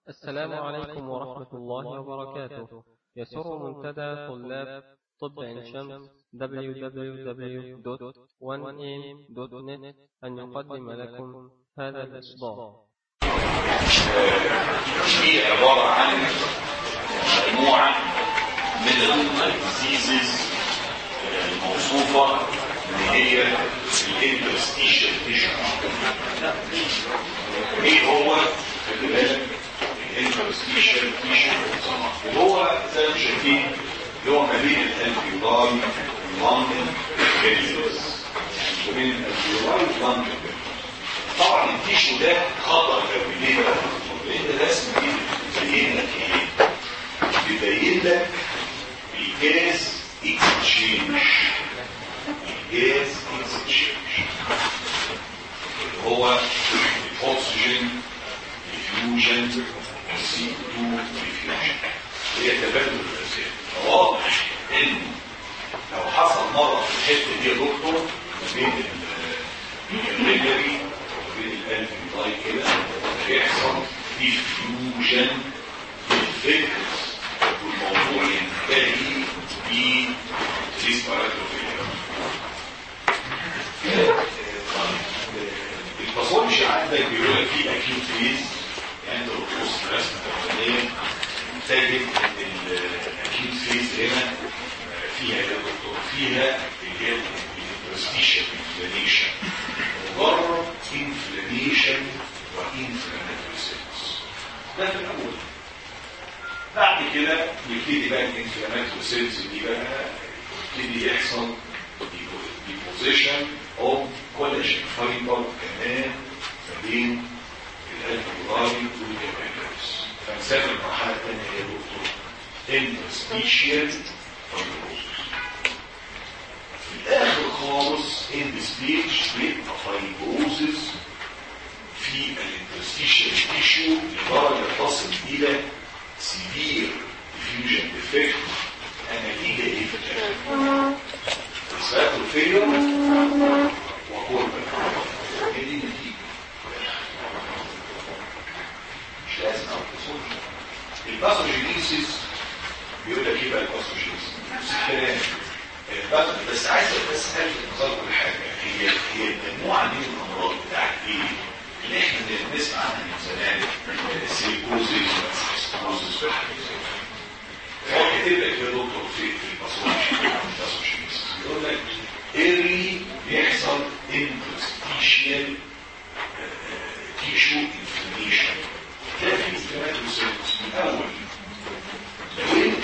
السلام عليكم ورحمة الله وبركاته يسر منتدى طلاب طب عين شمس www.1am.net أن يقدم لكم هذا الإصدار هي عبارة عن مجموعة من الديزيزز الموصوفة اللي هي الانترستيشن تيشو ايه هو خلي بالك الانترستيشن تيشو وهو زي ما شايفين اللي هو ما بين الالفيولاي واللندن فيليوز وبين الالفيولاي واللندن طبعا التيشو ده خطر قوي ليه بقى؟ لان الرسم دي بيبين لك ايه؟ بيبين لك الجاز اكسشينج الجاز اكسشينج اللي هو الاكسجين ديفيوجن سي 2 ديفيوجن هي تبادل الغازات واضح ان لو حصل مرض في الحته دي يا دكتور ما بين الرجلي وبين القلب الضايق كده هيحصل ديفيوجن للفكرز والموضوع ينتهي بريسبيراتوري الباثولوجي عندك بيقول لك في اكيوت فيز يعني انت لو تبص في الرسمه الاولانيه تجد ان الاكيوت فيز هنا فيها يا دكتور فيها اللي هي الانترستيشن انفلاميشن مجرد انفلاميشن وانفلاماتوري سيلز ده في الاول بعد كده يبتدي بقى الانفلاماتوري سيلز دي بقى يبتدي يحصل ديبوزيشن اوف كولاجين فايبر كمان ما بين الالفيولاي والجابيلاريز فنسافر المرحله الثانيه يا دكتور انترستيشيال فايبروزس في الاخر خالص اند ستيج بيبقى فايبروزس في الانترستيشيال تيشو لدرجه تصل الى سيفير ديفيوجن ديفكت نتيجه ايه في الاخر؟ اثبات الفيلر وقرب هي دي النتيجه مش لازم اقول الباثوجينيسيس بيقول لك ايه بقى الباثوجينيسيس نفس الكلام الباث- بس عايز بس الفت نظر كل حاجه هي هي المجموعه دي من الامراض بتاعت ايه؟ اللي احنا بنسمع عنها من زمان السيليكوزيس والسيستوزيس والحاجات زي كده هو كاتب لك يا دكتور في في الباثوجينيسيس يقول لك ايرلي بيحصل انترستيشيال تيشو انفلاميشن ده في انفلاماتوري سيلز من اول لو انت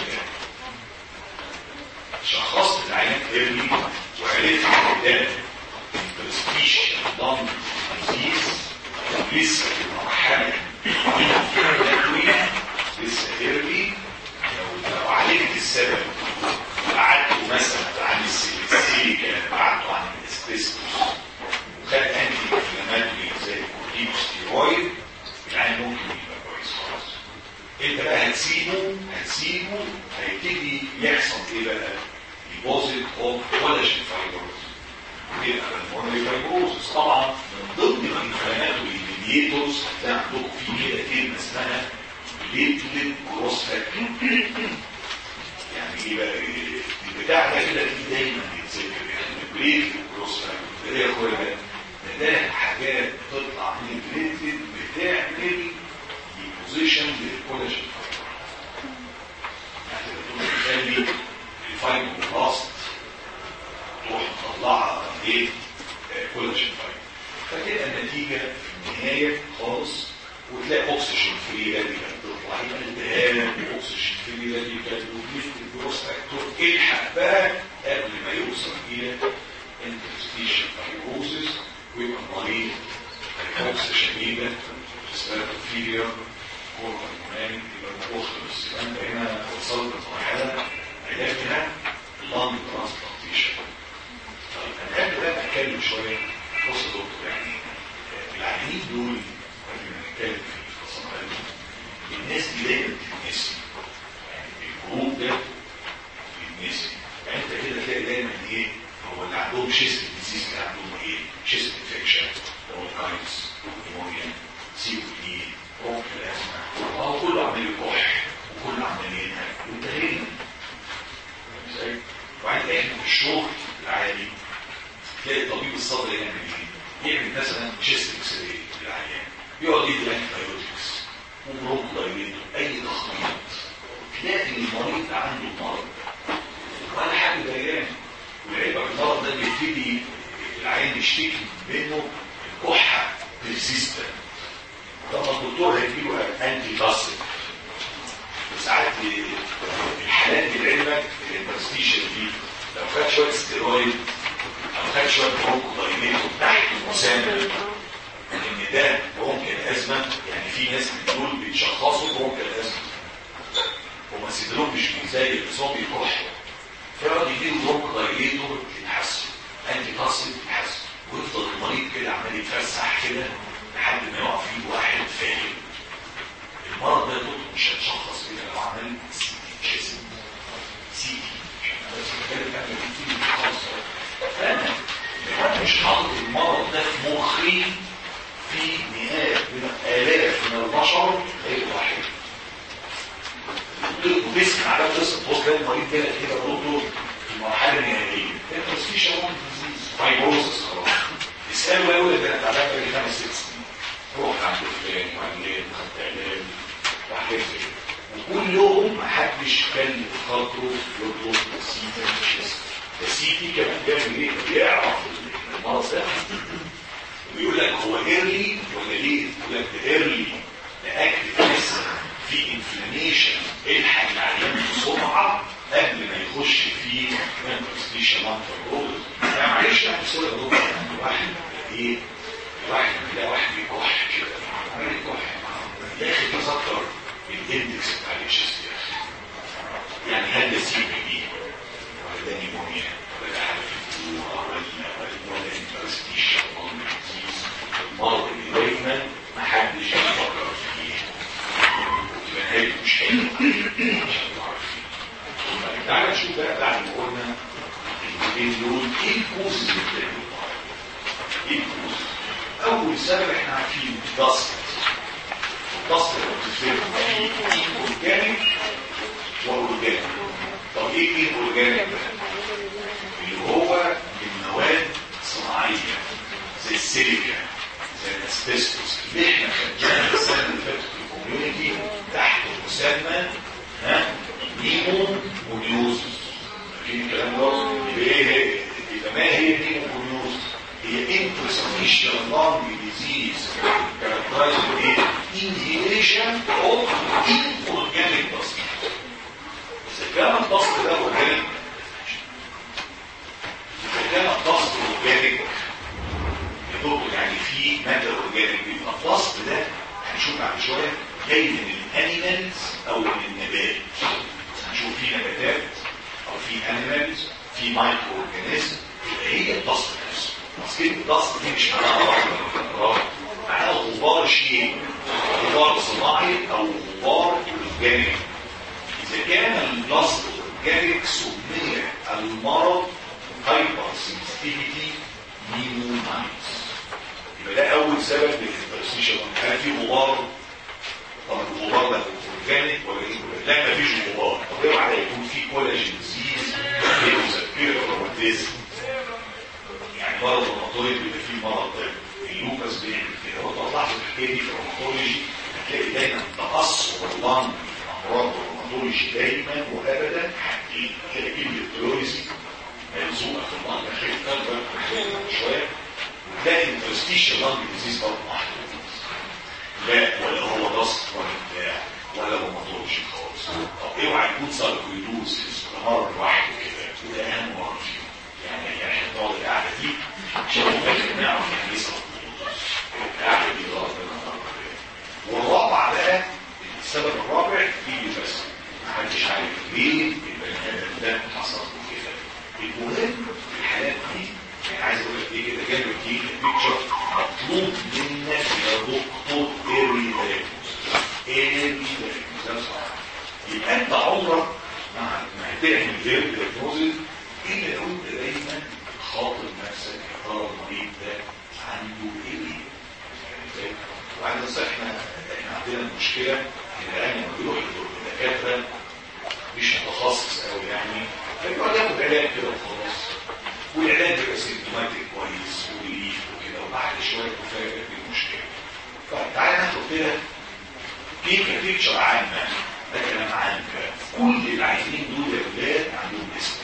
شخصت العيان ايرلي وعرفت ان ده انترستيشيال لانج ديزيز لسه في مرحله الانفلاماتوري لسه ايرلي لو لو عالجت السبب قعدتوا مثلا عن السيليكا قعدتوا عن الاسبستوس وخد انتي انفلاماتوري زي الكورتيكوستيرويد العين ممكن يبقى كويس خالص انت بقى هتسيبه هتسيبه هيبتدي يحصل ايه بقى؟ ديبوزيت اوف كولاجين فايبروز يبقى الفورمي فايبروزس طبعا من ضمن الانفلاماتوري ميديتورز هتلاقي عندكم في كده كلمه اسمها بليتلت كروس فاكتور يعني ايه بقى إيه؟ البتاع ده كده دي دايما بيتذكر يعني البليت والكروس فاكتور ده يا اخويا ده ده حاجات بتطلع من البليتلت بتعمل ديبوزيشن للكولاجين فايبر يعني بتقول تخلي الفايبروبلاست تروح مطلعها ايه آه، كولاجين فايبر فتبقى النتيجه في النهايه خالص وتلاقي اكسجين فري راديكال تطلع يبقى التهاب واكسجين فري راديكال وجيفت الجروس فاكتور الحق بقى قبل ما يوصل الى انترستيشن فايبروزس ويبقى المريض هيكوكس شديده سباتوفيليا كوربا المنامي يبقى الموضوع خلص يبقى انت هنا وصلت لمرحله علاجها لانج ترانسبلانتيشن طيب انا قبل بقى اتكلم شويه بص يا دكتور يعني آه، العيانين دول قبل ما نتكلم في الفصائل الناس دي دايما بتتنسي يعني الجروب ده بيتنسي يعني انت كده تلاقي دايما ايه هو اللي عندهم شيست ديزيز اللي عندهم ايه شيست انفكشن برونكايتس نيمونيا سي او دي برونكيال ازمه عمال يكح وكله عمال ينهج وانتهينا ازاي؟ وبعدين احنا في الشغل العادي تلاقي طبيب الصدر يعمل ايه؟ يعمل مثلا تشيست اكس راي للعيان يقعد يدي انتي بايوتكس وبرونكولايليتور اي تخطيط تلاقي المريض عنده مرض ولا حاجه بيان والعيب المرض ده بيبتدي العين يشتكي منه الكحه بريسيستنت طبعا الدكتور هيديله انتي باسيف وساعات الحالات دي لعلمك الانترستيشن دي لو خد شويه ستيرويد او خد شويه برونكولايليتور تحت المسمى ان ده برونكيال ازمه يعني في ناس بتقول بيتشخصوا برونكيال ازمه هما صدرهم مش زي بس هو بيكح فيقعد يديله برونكولايليتور يتحسن انتي باسيف يتحسن ويفضل المريض كده عمال يتفسح كده لحد ما يقع في ايد واحد فاهم المرض ده دكتور مش هتشخص كده لو عمل سي تي جسم سي تي بس بتكلم عن سي تي خاصه فانا لو انا مش حاطط المرض ده في مخي في مئات من الاف من البشر هيبقى واحد وبيسمع على قصه بص لو المريض كده كده دكتور في المرحله النهائيه ده مفيش شغل فايبروزس خلاص اساله بقى يقول لك انا تعبان بقالي خمس ست سنين روح عند فلان وعلان وخدت علاج وحاجات زي كده وكلهم محدش كان خاطره يطلب سيتي مش ده سيتي كمان بيعمل ايه؟ بيعرف المرض ده ويقول لك هو ايرلي ولا ليه؟ يقول لك ده ايرلي ده اكتف لسه في انفلاميشن الحق العيان بسرعه قبل ما يخش في مانفستيشن لانتر يعني معلش يعني بسرعه يا دكتور واحد ايه؟ واحد لا واحد بيكح كده عمال يكح يا اخي تذكر الاندكس بتاع الاتش اس يعني هل ده سي بي دي ولا ده نيمونيا ولا ده حاجه في الجوع ولا ولا ولا انفستيشن المرض اللي دايما محدش بيفكر فيه وتبقى هي مش حلوه عشان تعرف تعالى نشوف بقى بعد ما قلنا الاثنين دول ايه الكوزز اللي ايه الكوزز اول سبب احنا عارفين ضغط الضغط اللي بتفرق في اورجانيك واورجانيك طب ايه ايه اورجانيك اللي هو المواد الصناعيه زي السيليكا زي الاسبستوس اللي احنا خدناها السنه اللي فاتت في الكوميونتي تحت مسمى ها نيمو مونيوزس فاكرين الكلام ده يبقى ايه يبقى ما هي نيمو مونيوزس هي interstitial lung disease characterized with inhalation of inorganic dust. إذا كان الضغط ده أورجانيك إذا كان الضغط أورجانيك يا دكتور يعني في مادة أورجانيك بيبقى الضغط ده هنشوف بعد شوية جاي من الأنيمالز أو من النبات هنشوف في نباتات أو في أنيمالز في مايكرو أورجانيزم هي الضغط نفسه مسكين الضغط دي مش معناها رغم معناها غبار شيء غبار صناعي او غبار اورجانيك اذا كان الضغط اورجانيك سمي المرض هايبر سنسيتيفيتي نيمونايتس يبقى ده اول سبب للانترستيشن هل في غبار طب الغبار ده اورجانيك ولا ايه لا مفيش غبار طب اوعى يكون في كولاجين ديزيز بيوزابير روماتيزم يعني مرض الروماتويد بيبقى فيه مرض اللوكاس بيعمل كده هو طلعت الحكايه دي في الروماتولوجي هتلاقي دايما تاثر اللنج امراض الروماتولوجي دايما وابدا حاجتين هي البيوتولوجي ملزومه في اللنج خير تكبر شويه وتلاقي الانترستيشن لانج ديزيز برضه محدود لا ولا هو ضغط ولا بتاع ولا روماتولوجي خالص طب اوعى يكون ساركويدوزيس مرض لوحده كده وده اهم مرض فيهم يعني يعني نقعد القعده دي عشان نفكر نعرف يعني ايه ساركويدوزيس القعده دي غلط والرابع بقى السبب الرابع يجي بس محدش عارف ليه البني ادم ده حصل له كده المهم في الحالات دي يعني عايز اقول لك ايه كده جنب دي البيكتشر مطلوب منك يا دكتور ايرلي ايرلي يبقى انت عمرك مع ما هتعمل غير دياجنوزز الا لو انت دايما خاطر نفسك يا ترى المريض ده عنده ايه وبعد بس احنا احنا عندنا مشكله العيان لما بيروح للدكاتره مش متخصص قوي يعني فيقعد ياخد علاج كده وخلاص والعلاج بيبقى سيمتوماتيك كويس وريليف وكده وبعد شويه تفاجئ بالمشكله طيب تعالى ناخد كده في كبيكتشر عامه ده كلام عام كل العيانين دول يا ولاد عندهم اسم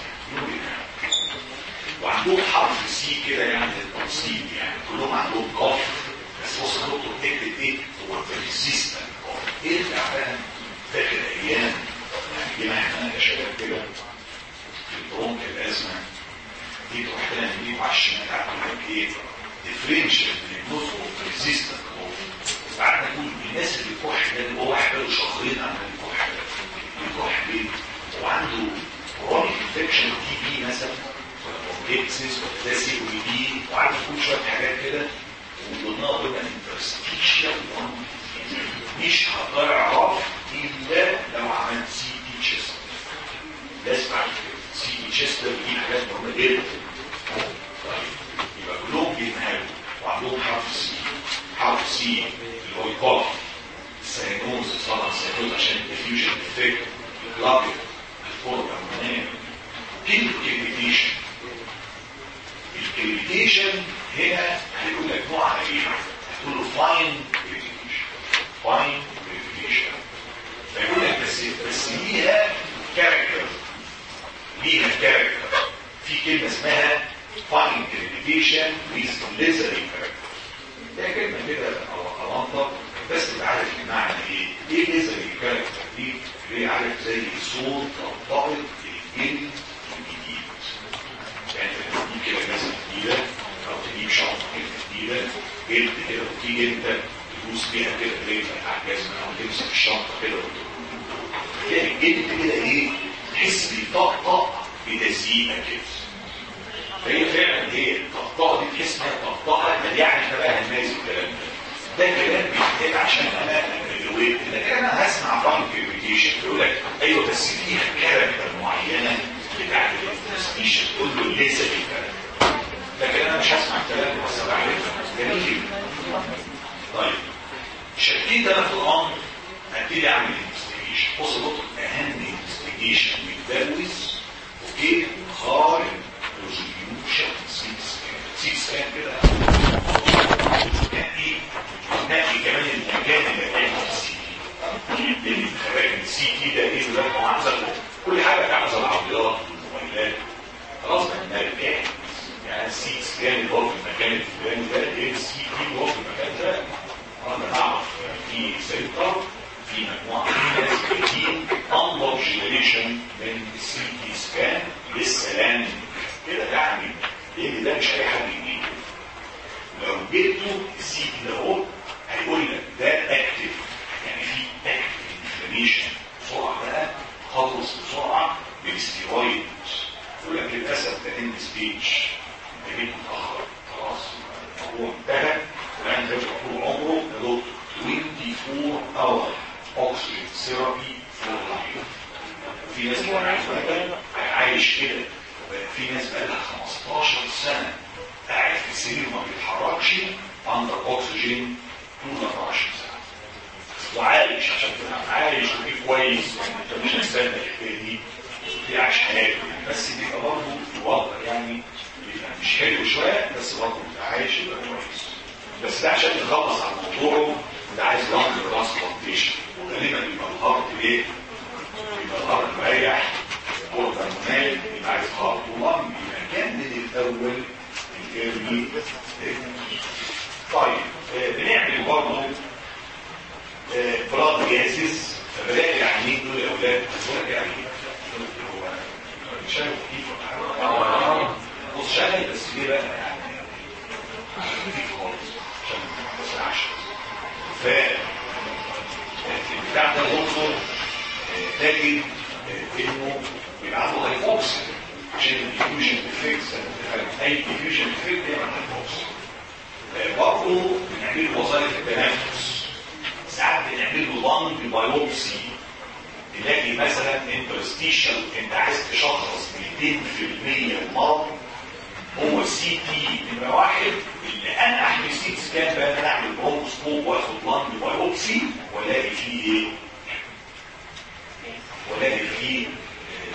وعندهم حرف سي كده يعني التفصيل يعني كلهم عندهم قاف بس بص يا دكتور تكتب ايه هو ريزيستنت ايه اللي فعلا فاكر ايام يعني جينا احنا يا شباب كده في البرونك الازمه دي تروح لنا نجيب على الشمال تعمل لك ايه ديفرنشال ديجنوز اوف ريزيستنت قعدنا نقول الناس اللي بتكح ده هو واحد بقاله شهرين عمال يكح يكح ليه؟ وعنده كرونيك انفكشن تي بي مثلا جيبسيس ولا سي او دي وعارف كل شويه حاجات كده وضمنها قلنا انترستيشيال مش هتعرف الا لو عملت سي تي تشيست لازم اعمل كده سي تي تشيست دي حاجات مهمه جدا طيب يبقى كلهم بينهالوا وعندهم حرف سي حرف سي اللي هو الكوف السينوز طبعا السينوز عشان الديفيوجن افكت الكلابيك الفورم الهرمونيه كلمه كلمتيشن الكريتيشن هنا هيقول لك نوعها ايه هتقول له فاين كريتيشن فاين كريتيشن فيقول لك بس بس ليها كاركتر ليها كاركتر في كلمه اسمها فاين كريتيشن ويز ليزري كاركتر ده كلمه كده او منطق بس انت عارف المعنى ايه ايه ليزري كاركتر دي اللي عارف زي صوت تنطبق الجلد الجديد يعني تجيب كده مثلا جديدة أو تجيب شنطة كده جديدة جلد كده وتيجي أنت تدوس بيها كده رجلك على الجزمة أو تمسك الشنطة كده تلاقي الجلد كده إيه تحس بيطقطق بتزيينة كده فهي فعلا هي الطقطقة دي تحس إنها طقطقة ما يعني إحنا بقى هنميز الكلام ده ده كلام بيتقال عشان أنا الويت لكن أنا هسمع فانك ريبيتيشن يقول لك أيوه بس فيها كاركتر معينة بتاعت الانفستيشن تقول له ليس بالكلام لكن انا مش هسمع الكلام بس بعرفها جميل طيب شديد انا في الامر هبتدي اعمل انفستيجيشن بص دكتور اهم انفستيجيشن بيتجوز اوكي خارج ريزوليوشن سيت سكان سيت سكان كده نقي نقي كمان المكان اللي هيعمل السي تي اللي خارج السي تي ده ايه ده معزل كل حاجه تعمل العربيات والموبايلات خلاص ما رجعت يعني السي سكان اللي هو في المكان الفلاني ده ايه السي تي اللي هو في المكان ده انا بعرف في سنتر في مجموعه من ناس جديد انظر جنريشن من السي تي سكان لسه لان كده يعني لان ده مش اي حد يجيبه لو جبته السي تي ده هو هيقول لك ده اكتف يعني في اكتف انفلاميشن بسرعه بقى خلص بسرعه بالاستيرويد يقول لك للاسف ده اند سبيتش انت جيت متاخر خلاص هو انتهى الان ده طول عمره ده دكتور 24 اور اوكسجين ثيرابي فور لايف في ناس كمان عايش كده في ناس بقى لها 15 سنه قاعد في السرير ما بيتحركش اندر اوكسجين طول 24 ساعه وعايش عشان تبقى عايش وفي كويس انت مش هتستنى الحكايه دي دي عايش حياته بس بيبقى برضه الوضع يعني بيبقى مش حلو شويه بس برضه انت عايش يبقى كويس بس ده عشان يخلص على موضوعه ده عايز لانج ترانسبلانتيشن وغالبا بيبقى الهارت ايه؟ بيبقى الهارت مريح غرفه منال يبقى عايز هارت ولانج يبقى كان من الاول الجيرمي طيب آه بنعمل برضه بلاد جاسس فبلاقي العينين دول يا اولاد بقول لك يعني هو شايف كيف بص شايف بس ليه بقى يعني خفيف خالص عشان ما تسرعش ف البتاع ده برضه تجد انه بيبقى عنده هايبوكس عشان الديفيوجن افكت اي ديفيوجن افكت بيعمل هايبوكس برضه بنعمل وظائف التنفس ساعات بنعمل له لانج بايوبسي تلاقي مثلا انترستيشن انت عايز تشخص 200% المرض هو السي تي نمره واحد اللي انا اعمل سي سكان بقى انا اعمل برونكوسكوب واخد لانج بايوبسي والاقي فيه ايه؟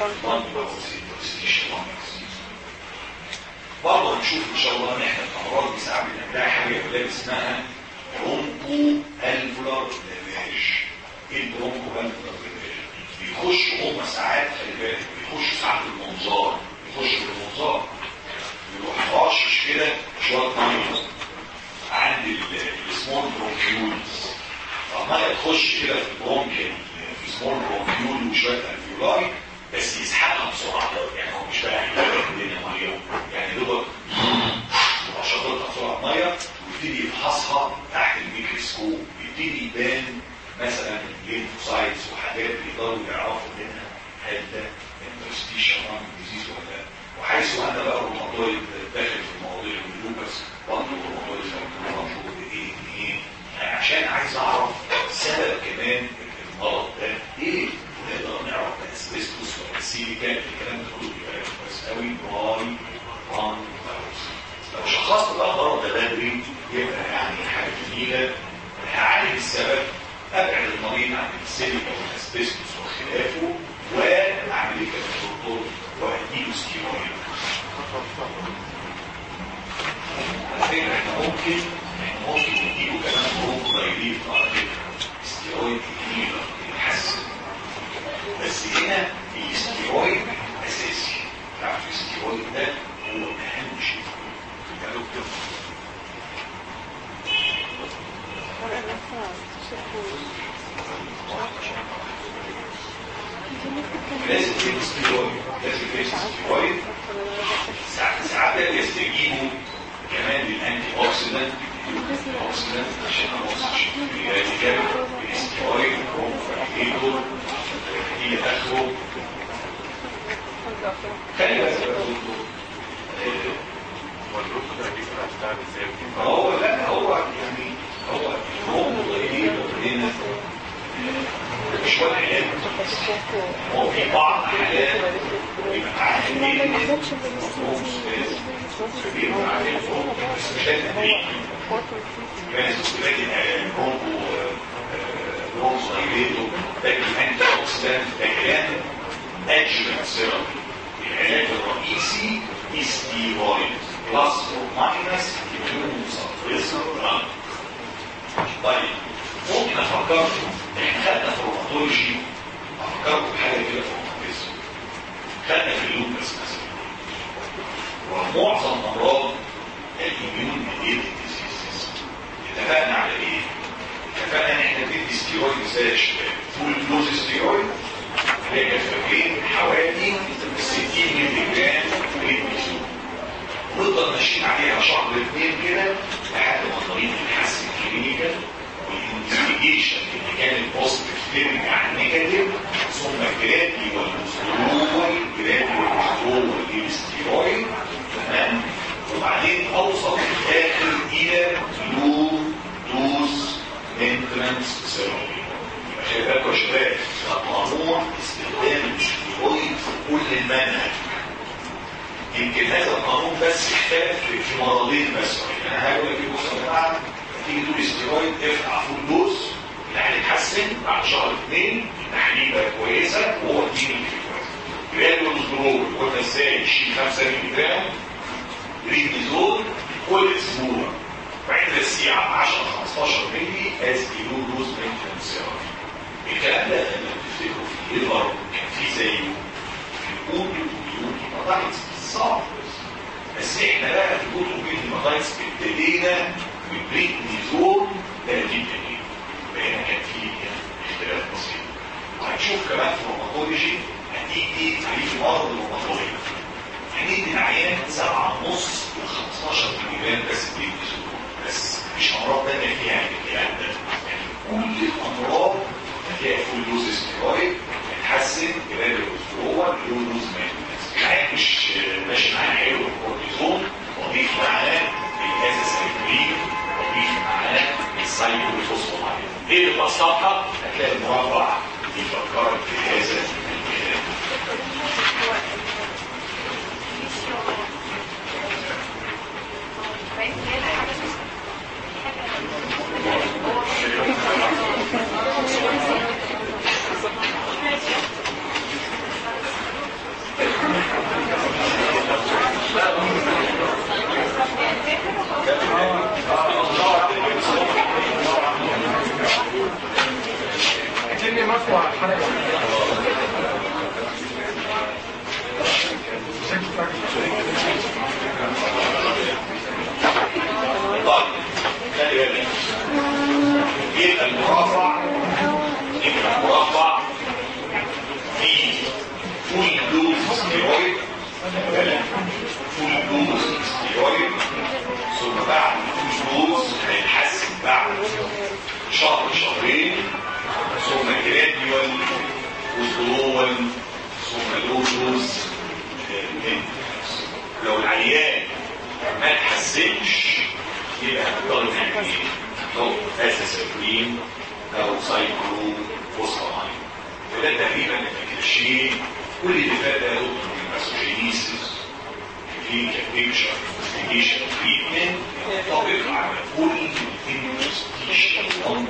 lung disease interstitial lung disease برضه هنشوف ان شاء الله ان احنا الامراض دي ساعات بنلاقي حاجه في اسمها برونكو الفولار لافاج ايه البرونكو الفولار لافاج بيخشوا هم ساعات خلي بالك بيخشوا ساعات المنظار بيخشوا بالمنظار يروح راشش كده شويه ميه عند السمول برونكيولز فالميه تخش كده في البرونكيال في سمول برونكيول وشويه الفيولاي بس يسحبها بسرعه يعني هو مش بقى الدنيا ميه يعني دوبك يبقى شاطرها بسرعه ميه ويبتدي يفحصها تحت الميكروسكوب يبتدي يبان مثلا الليمفوسايتس وحاجات بيقدروا يعرفوا منها هل ده انترستيشن ديزيز ولا لا وحيث ان بقى الروماتويد داخل في مواضيع اللوبس برضه الروماتويد موجود ايه ايه يعني عشان عايز اعرف سبب كمان المرض ده ايه ونقدر نعرف الاسبستوس ولا السيليكا الكلام ده كله بيبقى كويس قوي براي ران فيروس لو شخصت بقى المرض ده بدري يبقى يعني حاجه جميله هعالج السبب ابعد المريض عن السيليكا والاسبستوس وخلافه واعمل ايه كمان دكتور واديله ستيرويد على فكره احنا ممكن احنا ممكن نديله كمان برونكو دايليت على فكره ستيرويد كتير يحسن بس هنا الاستيرويد اساسي تعرف الاستيرويد ده هو اهم شيء يا دكتور لازم تدي ستيرويد لازم تدي ستيرويد ساعات يستجيبوا كمان للانتي اوكسيدنت اوكسيدنت عشان ما اوصلش الاجابه الاستيرويد بروفايليتور هي اخره خلي بالك هو لا هو يعني هو البروفايليتور هنا مش هو العلاج هو في بعض حالات بيبقى معاها اثنين بيبقى معاها بس مش لازم تدريب يعني لكن برونكو برونكو دايليتو لكن انت اوكسيدانت ده كلام ادجمنت ثيرابي العلاج الرئيسي ستيرويد بلس اور ماينس اميون سبريسر دراج طيب ممكن افكركم احنا خدنا في الروماتولوجي افكركم بحاجه كده في الروماتيزم خدنا في اللوبس مثلا ومعظم امراض الاميون ميديتد ديزيزز اتفقنا على ايه؟ اتفقنا ان احنا بندي ستيرويد ازاي يا شباب؟ فول دوز ستيرويد اللي هي كانت فاكرين حوالي 60 مللي جرام بريدنيزون نفضل ماشيين عليها شهر اثنين كده لحد ما المريض يتحسن كلينيكال والانفستيجيشن اللي كان البوزيتيف ترجع نيجاتيف ثم جرادي والمستروي جرادي والمستروي للستيرويد تمام وبعدين اوصل في الاخر الى لو دوز مينتنس ثيرابي يبقى خلي بالكم يا شباب ممنوع استخدام الستيرويد في كل المنهج يمكن هذا القانون بس اختلف في مرضين بس يعني انا هقول لك بص يا جماعه تيجي تقول استيرويد ارفع فول دوز يعني تحسن بعد شهر اثنين تحليله كويسه وهو اديني جرانيولوز جرول قلنا ازاي يشيل 5 مللي جرام ريدنيزول كل اسبوع بعد الساعه 10 15 مللي از كيلو دوز مينتنس الكلام ده لما تفتكروا في الليفر كان في زيه في الاوبي واليوم هيباتايتس صعب بس احنا بقى في كتب الهيماتايتس ابتدينا بالبريدنيزول 30 دقيقه بقينا كان في اختلاف بسيط وهنشوف كمان في الروماتولوجي هتيجي في مرض الروماتولوجي هندي العيان 7 ونص ل 15 ملي جرام بس بريدنيزول بس مش امراض تانية فيها الكلام ده يعني كل الامراض هتلاقي فول دوز ستيرويد هتحسن جلال الاستروما لو دوز مينتنس العيان مش ماشي معاه حلو الكورتيزون واضيف معاه الازاسايكلين واضيف معاه السايكلوفوسفامايد ايه البساطه هتلاقي المربع بيفكرك بهذا الكلام اديني مصنع حلقة طيب خلي بالك يبقى المربع يبقى المربع فيه فول دوز ستيرويد فول دوز ستيرويد ثم بعد الفول دوز هيتحسن بعد شهر شهرين ثم جراديوال وذرول ثم لو دوز لو العيان ما تحسنش يبقى هنضطر نعمل ايه؟ نحط اساسكرين او سايكلو فوسفاماين وده تقريبا الشيء كل اللي فات ده يدخل من الماسوجينيسيس كلينيكال بيكشر انفستيجيشن تريتمنت ينطبق على كل الانفستيجيشن اون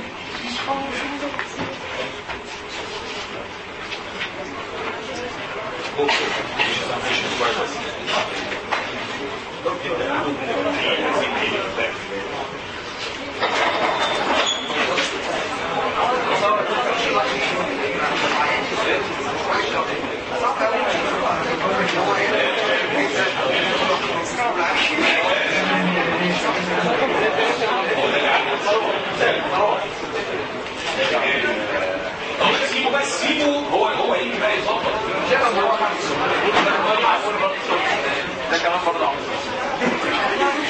طب سيبه بس سيبه هو هو يجي بقى يظبط ده كمان برضه عمر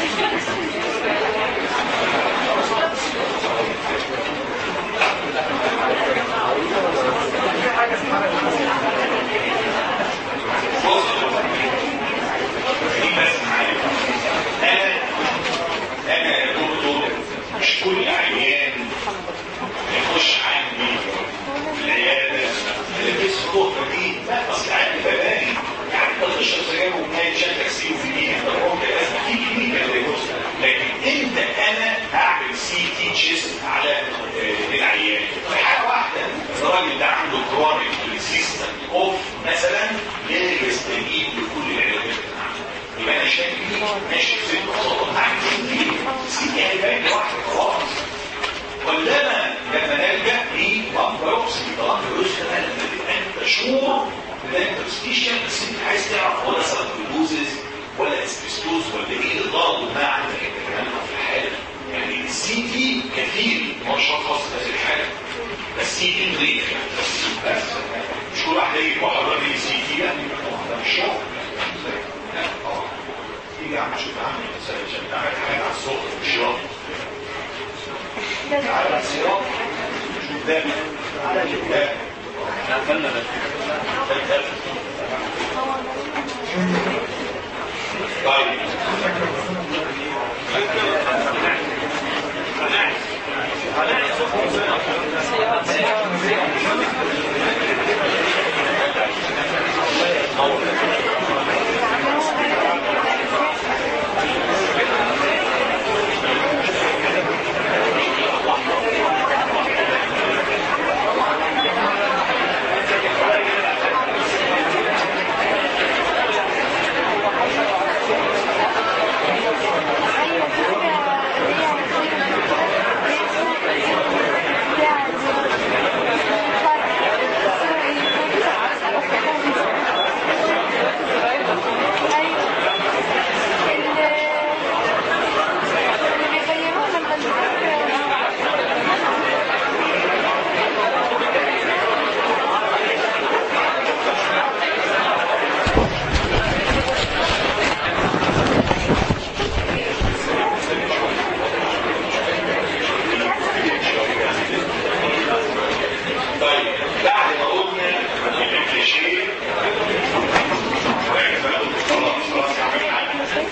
دي بس معايا انا انا يا دكتور مش كل عيان يخش عندي العياده لبس الكفه دي لا اصل عندي بباني يعني انت تشرب سجاير وبناية شكلك سي في دي انت ممكن لازم تيجي كلينيكال لكن انت انا اعمل سي تي تشيست على آه، العيان في حاجه واحده الراجل ده عنده كرونيك ريسيستنت اوف مثلا لا يستجيب لكل العلاجات اللي عنده يبقى انا شايف ماشي في ست خطوات عندي سي يعني باقي واحده خلاص وإنما لما نلجأ لوان بايوبسي طبعا بايوبسي ده لما تبقى انت شور ده انت بستيشن بس انت عايز تعرف ولا سيركلوزز ولا اسبستوز ولا ايه اللي ضربه ما عندك انت كمان في الحاله يعني السي تي كثير مش خاص بهذه الحاله بس السي تي مريح بس مش كل واحد يجي واحد راجل سي تي لا ده مش شغل لا طبعا تيجي يا عم شوف يا عم عشان تعمل حاجه على الصوت مش شرط على الصراط شوف ده شوف ده عملنا ده طيب طيب بعد ما قلنا ان الكليشيه خلاص خلاص عملنا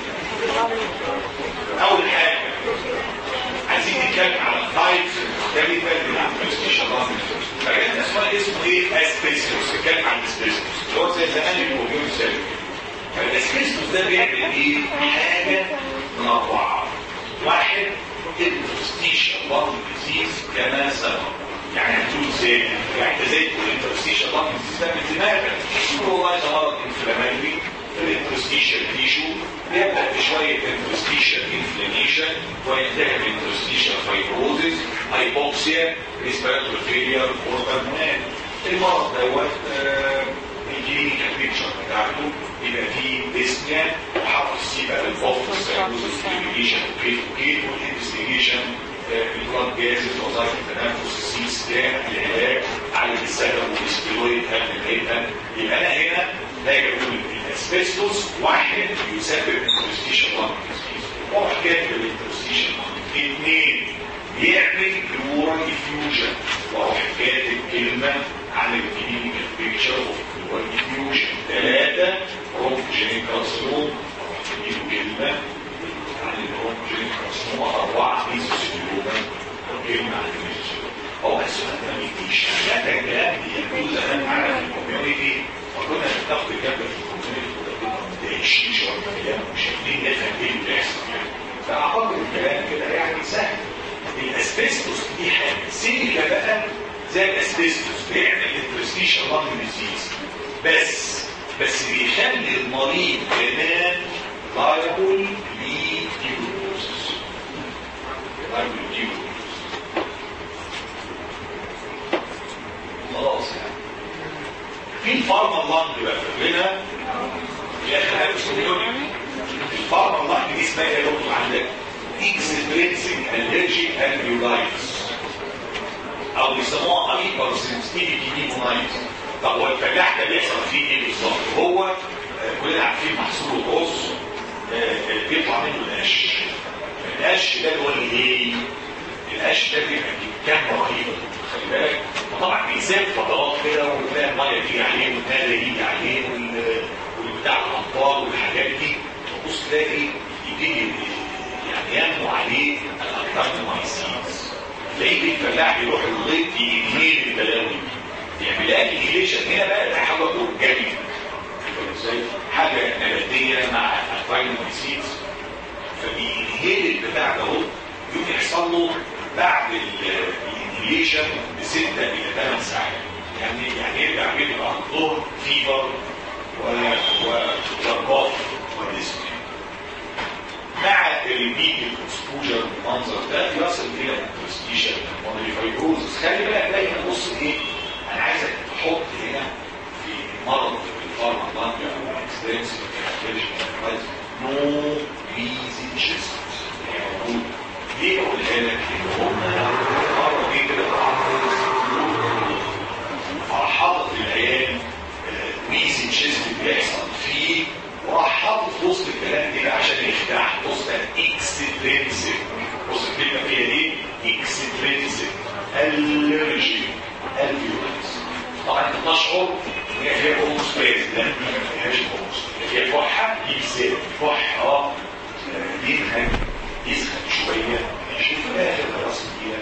اول حاجه عايزين نتكلم على التايبس المختلفه للانفستيشن فكان اسمها اسمه ايه؟ اسبيسيوس نتكلم عن الاسبيسيوس اللي هو زي زمان الكمبيوتر سيل فالاسبيسيوس ده بيعمل ايه؟ حاجه من اربعه واحد الانفستيشن لانج ديزيز كما سبق يعني هتقول ازاي؟ يعني انت زي تقول الانفستيشن لانج ديزيز ده من دماغك تقول والله ده مرض انفلاماتوري الانفستيشن تيشو بيبدا بشويه انفستيشن انفلاميشن وينتهي بالانفستيشن فايبروزيس هايبوكسيا ريسبيراتوري فيلير اورجان المرض دوت آه، الكلينيكال بيكتشر بتاعته يبقى فيه ديسنيا وحرف السي بقى الفوكس الانفستيجيشن وكيت وكيت والانفستيجيشن البلاد جازز وظائف التنفس السي سكان العلاج على السبب والستيرويد هل الهيئه يبقى انا هنا باجي اقول الاسبستوس واحد يسبب انترستيشن لانج ديزيز واروح كاتب الانترستيشن اثنين بيعمل بلورال ديفيوجن واروح كاتب كلمه عن الكلينيكال بيكتشر اوف بلورال ديفيوجن ثلاثه بروفوجينيك كارسينوم اروح كاتب كلمه عن البروفوجينيك كارسينوم اربعه ميزوسيلوما كلمه عن الميزوسيلوما هو بس ما بيجيش ده الكلام بيقول زمان معانا في الكوميونتي وكنا بناخد الجنب في الكوميونتي وكنا متضايقين شويه من الكلام ومش قادرين نفهم ايه اللي بيحصل يعني فاعتقد الكلام كده يعني سهل الاسبستوس دي حاجه سيليكا بقى زي الاسبستوس بيعمل انترستيشن لانج ديزيز بس بس بيخلي المريض كمان لايبل لديوروسس لايبل لديوروسس خلاص يعني في الفارما لانج بقى فاكرينها يا اخي هذا السوريوني الفارما لانج دي اسمها ايه يا دكتور عندك اكسبرينسنج الرجيك الفيولايتس او بيسموها هايبر سنسيتيفيتي نيمونايتس طب هو الفلاح ده بيحصل فيه ايه بالظبط هو آه، كلنا عارفين محصول الرز آه، بيطلع منه القش القش ده اللي هو الايه القش ده بيبقى كام رهيبه خلي بالك وطبعا بيساب فترات كده وتلاقي الميه تيجي عليه والنادى يجي عليه وال- والبتاع الامطار والحاجات دي تبص تلاقي يبتدي يعني ينمو عليه الاكتامينومايسينز تلاقيه الفلاح يروح الغيط يميل البلاوي يعمل لها انهيليشن هنا بقى ده حاجه اورجانيك ازاي حاجه نباتيه مع الاكتامينومايسينز فبينهيل البتاع ده اهو يقوم يحصل له بعد الانهيليشن بستة الى ثمان ساعات يعني يعني يرجع بيته بعد الظهر فيبر وضربات وديسبلين مع الريبيت الاكسبوجر بالمنظر ده يصل الى البرستيشن مونيفايروزس خلي بالك دايما بص ايه انا عايزك تحط هنا في مرض الفارما بلانك او اكستنسيف نو ريزي تشيست موجود ليه بقولها لك؟ ان هم مره دي كده راح حاطط العيال ويزي تشيست بيحصل فيه وراح حاطط في وسط الكلام كده عشان يخدعك بص ده اكسترينسيك بص الكلمه فيها ايه؟ اكسترينسيك الرجي الفيولنس طبعا انت تشعر ان هي فيها قرص باز لا ما فيهاش قرص هي فحه يبسل فحه يدهن يسخن شويه يشوف الاخر خلاص كده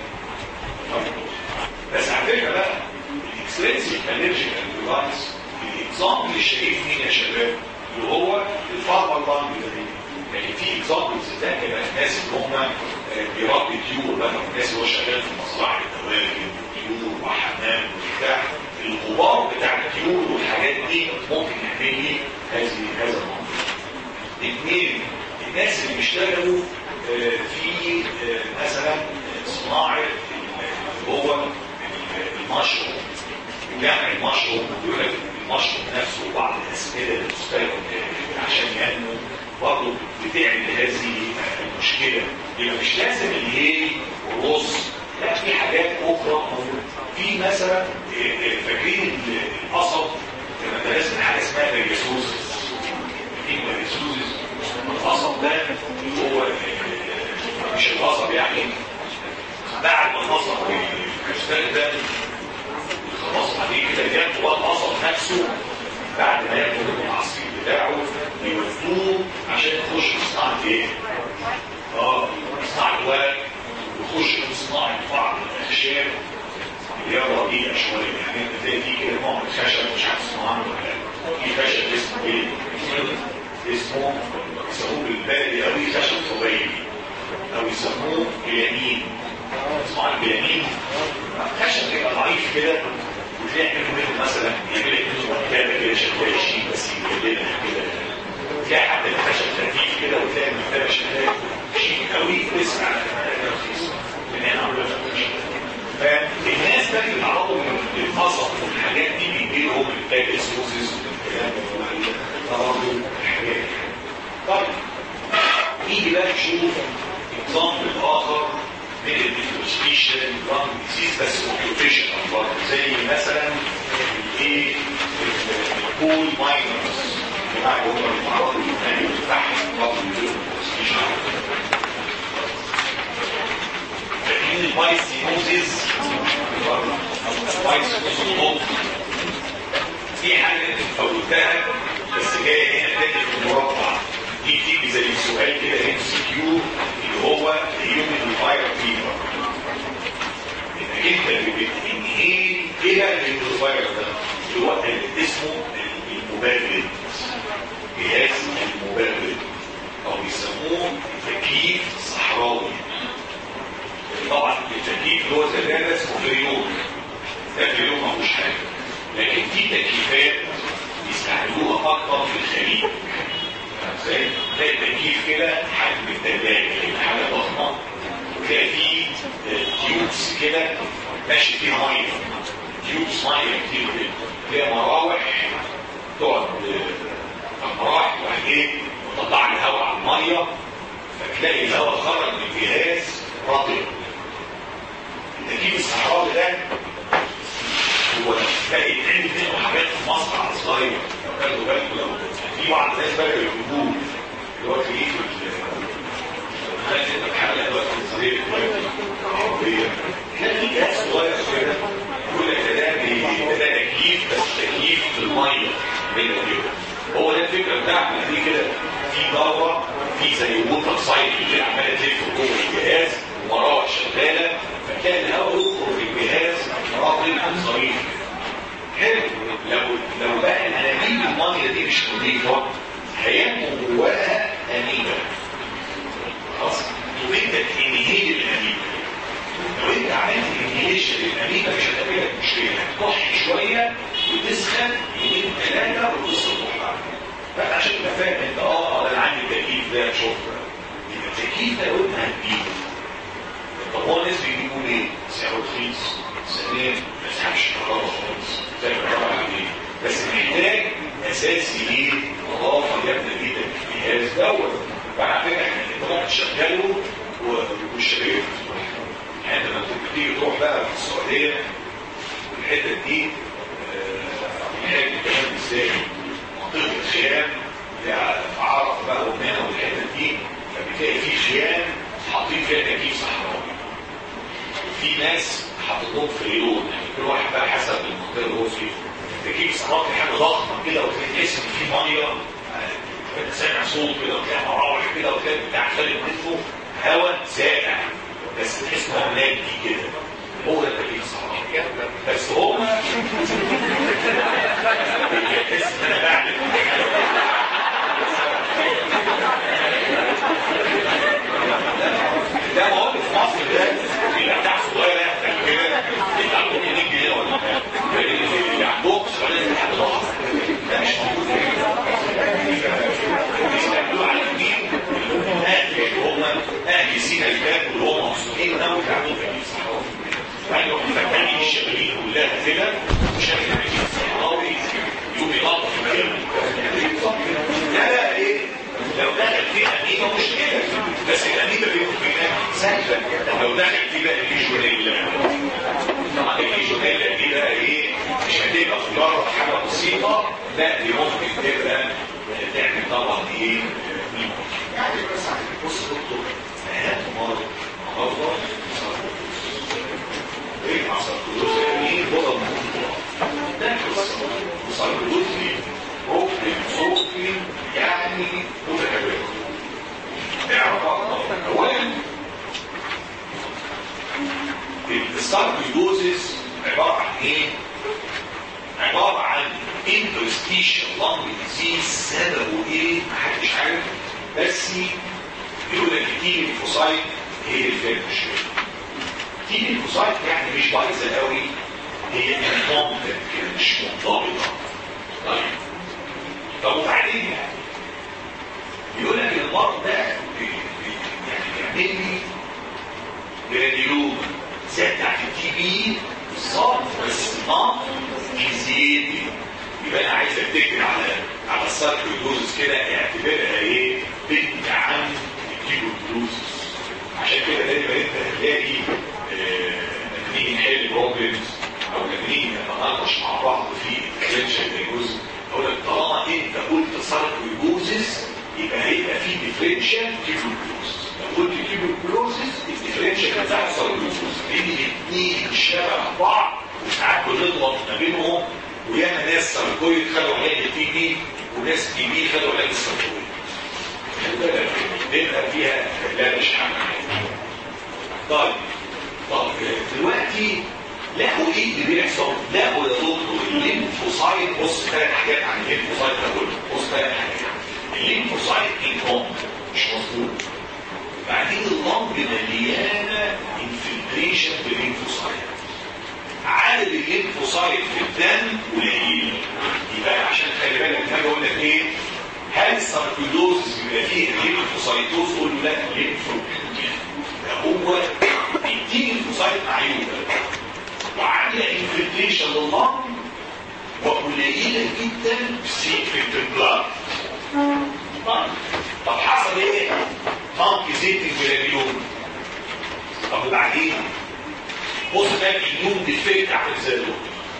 بس على فكره بقى الاكسترينسيك الرجي الفيولنس الاكزامبل الشهير مين يا شباب؟ اللي هو الفارما بانك ده لكن في اكزامبلز ثانيه بقى الناس اللي هم بيربي طيور بقى الناس اللي هو شغال في مزرعه الدواجن طيور وحمام وبتاع الغبار بتاع الطيور والحاجات دي ممكن يعمل لي هذه هذا المنظر. اثنين الناس اللي بيشتغلوا آه، في آه، مثلا صناعه اللي هو المشروم جمع المشروم يقول لك المشروم نفسه وبعض الاسئله اللي بتستخدم عشان ينمو برضه بتعمل هذه المشكله يبقى مش لازم الهيل والرز لا في حاجات اخرى في مثلا فاكرين القصب لما درسنا حاجه اسمها الريسوسز في الريسوسز القصب ده هو مش القصب يعني بعد ما القصب يستخدم خلاص عليه كده ياخدوا بقى القصب نفسه بعد ما ياخد العصير بتاعه يودوه عشان يخش في صناعه ايه؟ اه صناعه ورق ويخش في صناعه بعض الاخشاب اللي هي رديئه شويه يعني انت تلاقي في كده نوع من الخشب مش عارف اسمه عنه ولا لا في خشب اسمه ايه؟ اسمه يسموه بالبلدي قوي خشب طبيعي او يسموه بيانين اسمه عن بيانين خشب يبقى ضعيف كده وتلاقي منه مثلا يعمل لك منه مكتبه كده شغاله شيء بس يجلدها كده تلاقي حتى الخشب خفيف كده وتلاقي المكتبه شغاله شيء قوي واسمع رخيص من هنا عملوا فالناس بقى اللي بيتعرضوا للقصب والحاجات الاسموزيس والكلام والتردد الحاجات دي. طيب نيجي بقى نشوف اكزامبل اخر من الديفرنشيشن لانج ديزيز بس اوكيوبيشنال برضه زي مثلا الايه الكول ماينرز بتاع هم المعرض اليوناني بتاعهم برضه فاكرين البايسينوزيس البايسينوزيس في حاجه انت فوتها بس جايه هنا تاني في المربع دي بتيجي زي سؤال كده ام سي كيو اللي هو هيومن فاير فيفر انك انت بتنهي ايه بقى الهيومن فاير ده؟ اللي هو اسمه المبرد جهاز المبرد او بيسموه تكييف صحراوي طبعا التكييف اللي هو زمان ده اسمه فريون ده فريون ما فيهوش حاجه لكن في تكييفات بيستعملوها اكتر في الخليج ازاي؟ تلاقي تكييف كده حجم الثلاجه كده حاجه ضخمه وتلاقي فيه تيوبس كده ماشي فيه ميه تيوبس ميه كتير كده تلاقي مراوح تقعد مراوح وبعدين تطلع الهواء على الميه فتلاقي الهواء خرج من الجهاز رطب التكييف الصحراوي ده هو تلاقي يتعمل منه حاجات في مصر على صغير لو كانوا بالكم لو في بعض الناس بدأوا يجيبوه اللي هو تلاقيه في خلال انت بحالة دلوقتي صغير عربية كان في جهاز صغير كده يقول لك ده ده ده تكييف بس تكييف في المية بين كده هو ده الفكرة بتاعته دي كده في ضربة في زي ووتر سايكل اللي عمالة تلف جوه الجهاز ومراوح شغالة فكان الهواء يخرج في الجهاز راطب صريح حلو لو لو بقى الانابيب الميه دي مش نظيفه هينمو جواها انيبا خلاص وانت تنهيل الانيبا لو انت عملت انهيليشن للانيبا مش هتبقى لك مشكله هتكح شويه وتسخن يومين ثلاثه وتصل بعد بقى عشان تبقى فاهم انت اه انا عندي التكييف ده شوف التكييف ده لو انت هتجيبه طب هو الناس بيجيبوا ليه؟ سعره رخيص ثانيا ما يسحبش حراره خالص زي ما طبعا عليه بس محتاج اساسي ايه؟ نظافه جامده جدا في الجهاز دوت فعلى فكره احنا انت ممكن تشغله والشباب يعني لما تيجي تروح بقى في السعوديه الحته دي محتاج الكلام ازاي؟ منطقه الخيام عرف بقى ومنى والحته دي فبتلاقي في خيام حاطين فيها تكييف صحراوي في ناس حاططهم في ريون يعني كل واحد بقى حسب المنطقه اللي هو فيه تكييف صحراوي حاجه ضخمه كده وتلاقي تحس ان في ميه انت سامع صوت كده وتلاقي مراوح كده وتلاقي بتاع خارج منه هواء ساقع بس تحس ان هو ناجي كده هو ده التكييف الصحراوي بس هما تحس ان انا بعمل ده مواد في مصر ده اللي بتاع صغيره كده انت عندهم 2 جنيه ولا اللي عندهم صغيره حاجه ضخمه ده مش موجود بيستعملوا على مين اهل اللي هم اهل سينا الباب اللي هم مصريين وناوي عندهم في الصحراوي يعني هم فاكرين الشغالين كلها كده شغالين في الصحراوي يوم يغطوا في مكان ده بقى ايه لو دخل فيه أمينة مشكلة بس الأمينة بيكون فيها سهلة لو دخل فيه بقى الليجونيلا طبعا الليجونيلا دي بقى ايه مش هتبقى مجرد حاجة بسيطة لا دي ممكن تبقى تعمل طبعا ايه يعني بس بص دكتور اهم مرض مرض ايه مع ساركوزوز يعني هو الموضوع ده ساركوزوز ممكن ممكن يعني متكبر اعرف اولا الساركوزوزيس عباره عن ايه؟ عباره عن انترستيشن لانج ديزيز سببه ايه؟ محدش عارف بس بيقول لك تيجي الفوسايت هي اللي فيها المشكله تيجي الفوسايت يعني مش بايظه قوي هي انضبطت كده مش منضبطه طيب طب وبعدين يعني يقول لك المرض ده بي بي يعني بيعمل لي جرانيلوما زي بتاعت التي بي بالظبط بس نقط جزيري يبقى انا عايز اتكل على على الساركويدوزس كده اعتبرها ايه بنت عن الكيبوكلوزس عشان كده دايما انت هتلاقي آه، لما نيجي نحل بروبلمز او لما نيجي نتناقش مع بعض في الديفرنشال دايجوز اقول لك طالما انت قلت ساركويدوزس يبقى هيبقى في ديفرنشال كيبوكلوزس لو قلت كيبوكلوزس الديفرنشال بتاع الساركويدوزس لان الاثنين شبه بعض وساعات بنغلط ما بينهم وياما ناس ساركويد خدوا علاج التي بي وناس تي بي خدوا علاج الساركويد بيبقى فيها لا مش حاجه طيب طب دلوقتي لقوا ايه اللي بيحصل؟ لقوا يا دكتور الليمفوسايت بص ثلاث حاجات عن الليمفوسايت اقول بص ثلاث حاجات الليمفوسايت انهم مش مظبوط بعدين اللنج مليانه انفلتريشن بالليمفوسايت عدد الليمفوسايت في الدم قليل يبقى عشان خلي بالك انا بقول لك ايه هل الساركويدوزس بيبقى فيه الليمفوسايتوز قول له لا ليمفوبينيا ده هو بيديك الليمفوسايت معيوبه وعامله انفلتريشن لللنج وقليله جدا في في البلاد طيب طب حصل ايه؟ نقص زيت الجلابيون طب وبعدين بص بقى اليوم ديفكت عامل ازاي دول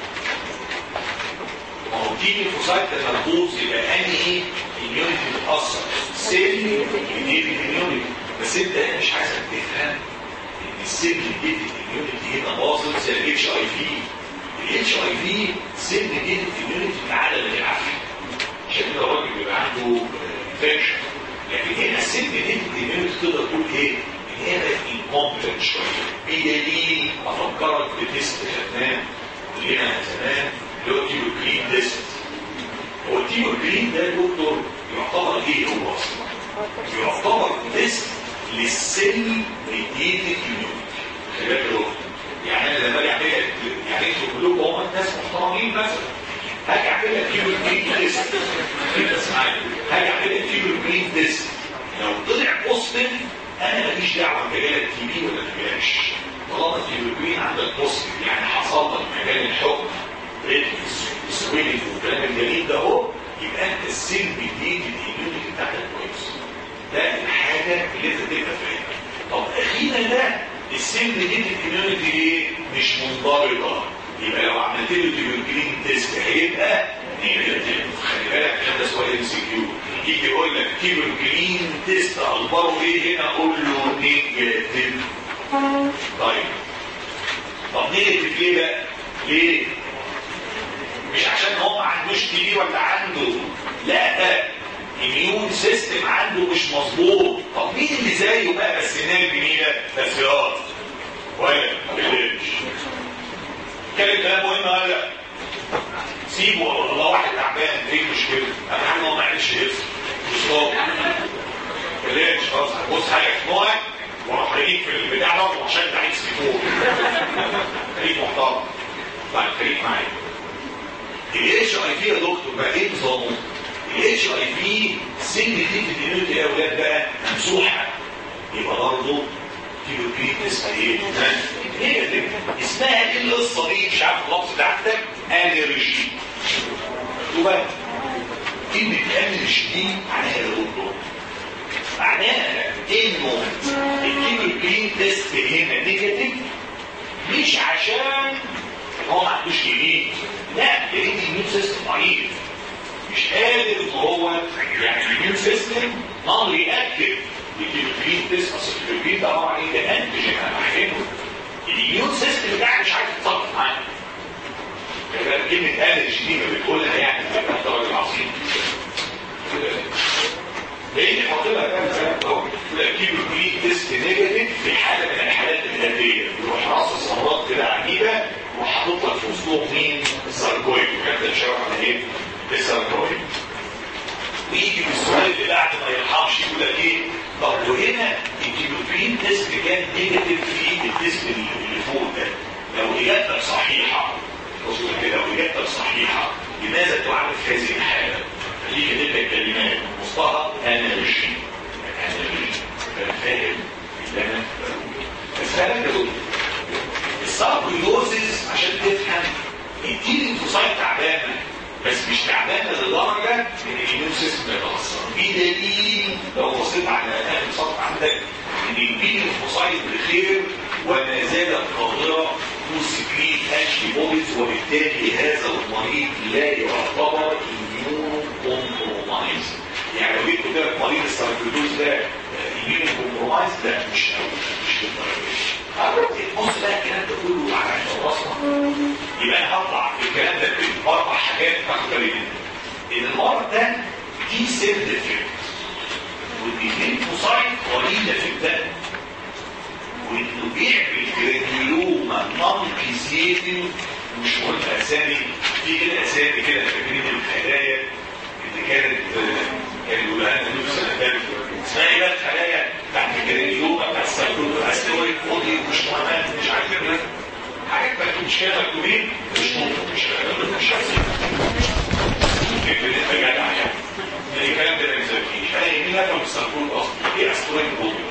ما هو دي الفوسايت لما تبوظ يبقى انهي اليونت بتتاثر سيل جديد اليونت بس انت مش عايزك تفهم ان السيل جديد اليونت هنا باظت زي الاتش اي في الاتش اي في سيل جديد اليونت تعالى بالعافيه عشان كده الراجل بيبقى عنده انفكشن لكن هنا السيل جديد اليونت تقدر تقول ايه؟ ان هي بقت انكومبلت شويه بدليل افكرك بتيست خدناه كلنا زمان اللي هو تيبو كلين تيست هو التيبو كلين ده دكتور يعتبر ايه هو اصلا؟ يعتبر تيست للسيل ميديتد اميونيتي خلي بالك يا دكتور يعني انا لما اجي اعمل يعني انتوا كلكم هم ناس محترمين مثلا هاجي اعمل لك تيبو كلين تيست كده اسمعني هاجي اعمل لك تيبو كلين تيست لو طلع بوزيتيف انا ماليش دعوه انت جالك تي بي ولا ما جالكش طالما التيبوكلين عندك بوزيتيف يعني حصل لك مكان الحكم ريدنس سويلنج والكلام الجميل ده اهو يبقى انت السيل بيديك الاميونيتي بتاعتك كويس ده الحاجه اللي انت تبقى فاهمها طب اخيرا ده السيل بيديك الاميونيتي ايه؟ مش منضبطه يبقى لو عملت له تيبوكلين تيست هيبقى نيجاتيف خلي بالك عشان ده سؤال ام سي كيو يجي يقول لك تيبوكلين تيست اخباره ايه هنا قول له نيجاتيف طيب طب نيجاتيف ليه بقى؟ ليه؟ مش عشان هو ما عندوش تي بي ولا عنده لا ده الميون سيستم عنده مش مظبوط طب مين اللي زيه بقى بس نام جميله تسيرات ولا بلاش الكلام ده مهم ولا لا؟ سيبه والله واحد تعبان ايه المشكله؟ اهم حاجه هو ما عرفش يفصل مش بلاش خلاص بص حاجه في نوعك واروح خليك في البتاع ده وعشان انت عايز تفوق خليك محترم طيب خليك معايا الاتش اي في يا دكتور بقى ايه نظامه؟ الاتش اي في سن دي في الاميونيتي يا اولاد بقى ممسوحه يبقى برضه كيلو كريت اسمها ايه؟ هي اسمها ايه القصه دي مش عارف اللفظ بتاعتك انرجي مكتوبه كلمه انرجي دي معناها يا دكتور معناها انه الكيلو كريت تيست هنا نيجاتيف مش عشان هو ما عندوش جديد لا لان الاميون سيستم ضعيف مش قادر ان هو يعني الاميون سيستم نون رياكتيف للكيلوكرين تيست اصل الكيلوكرين ده عباره عن ايه؟ ده انتيجين انا بحبه الاميون سيستم بتاعك مش عارف يتصرف معاه كلمة انرجي دي ما بتقولها يعني انت راجل عظيم لان حاططها كام اهو الكيلوكرين تيست نيجاتيف في حاله من الحالات الذاتيه يروح راس الصمرات كده عجيبه وحاطط لك في وسطهم مين؟ الساركويد وكانت شبه على ايه؟ الساركويد ويجي في السؤال اللي بعد ما يرحمش يقول لك ايه؟ طب وهنا الكيلوكرين تيست كان نيجاتيف في التيست اللي فوق ده لو اجابتك صحيحه بص كده لو اجابتك صحيحه لماذا تعرف هذه الحاله؟ خليك تبدا الكلمات مصطلح انرجي انرجي فاهم اللي انا بقوله بس فاهم يا دكتور الساركويدوزيس عشان تفهم التيل انفوسايت تعبانه بس مش تعبانه لدرجه ان الاميون سيستم يتاثر بدليل لو بصيت على اخر سطر عندك ان البي الفوسايد بخير وما زالت قادره تسكريت انتي بوديز وبالتالي هذا المريض لا يعتبر اميون كومبرومايز يعني لو جيت قلت لك مريض السيركلوز ده اميون كومبرومايز لا مش مش للدرجه دي بص بقى الكلام ده كله على راسنا يبقى انا هطلع في الكلام ده باربع حاجات تاخد بالي منها ان المرض ده دي سيل ديفكت والليمفوسايت قليله في الدم وانه بيعمل جرانيولوما نون كيزيتنج مش مهم اسامي في كده اسامي كده فاكرين الخلايا اللي كانت كان يقولوا لنا في سنه ثالثه اسمها ايه بقى الخلايا بتاعت الجرانيولوما بتاع السيركلوز استرويد فودي مش مهمات مش عارفين حاجات ما مش كده مكتوبين مش ممكن مش مش عايزين فكرة انت جدع يعني الكلام ده ما يسميش انا يمين هذا مستقبل اصلا ايه استرويد فودي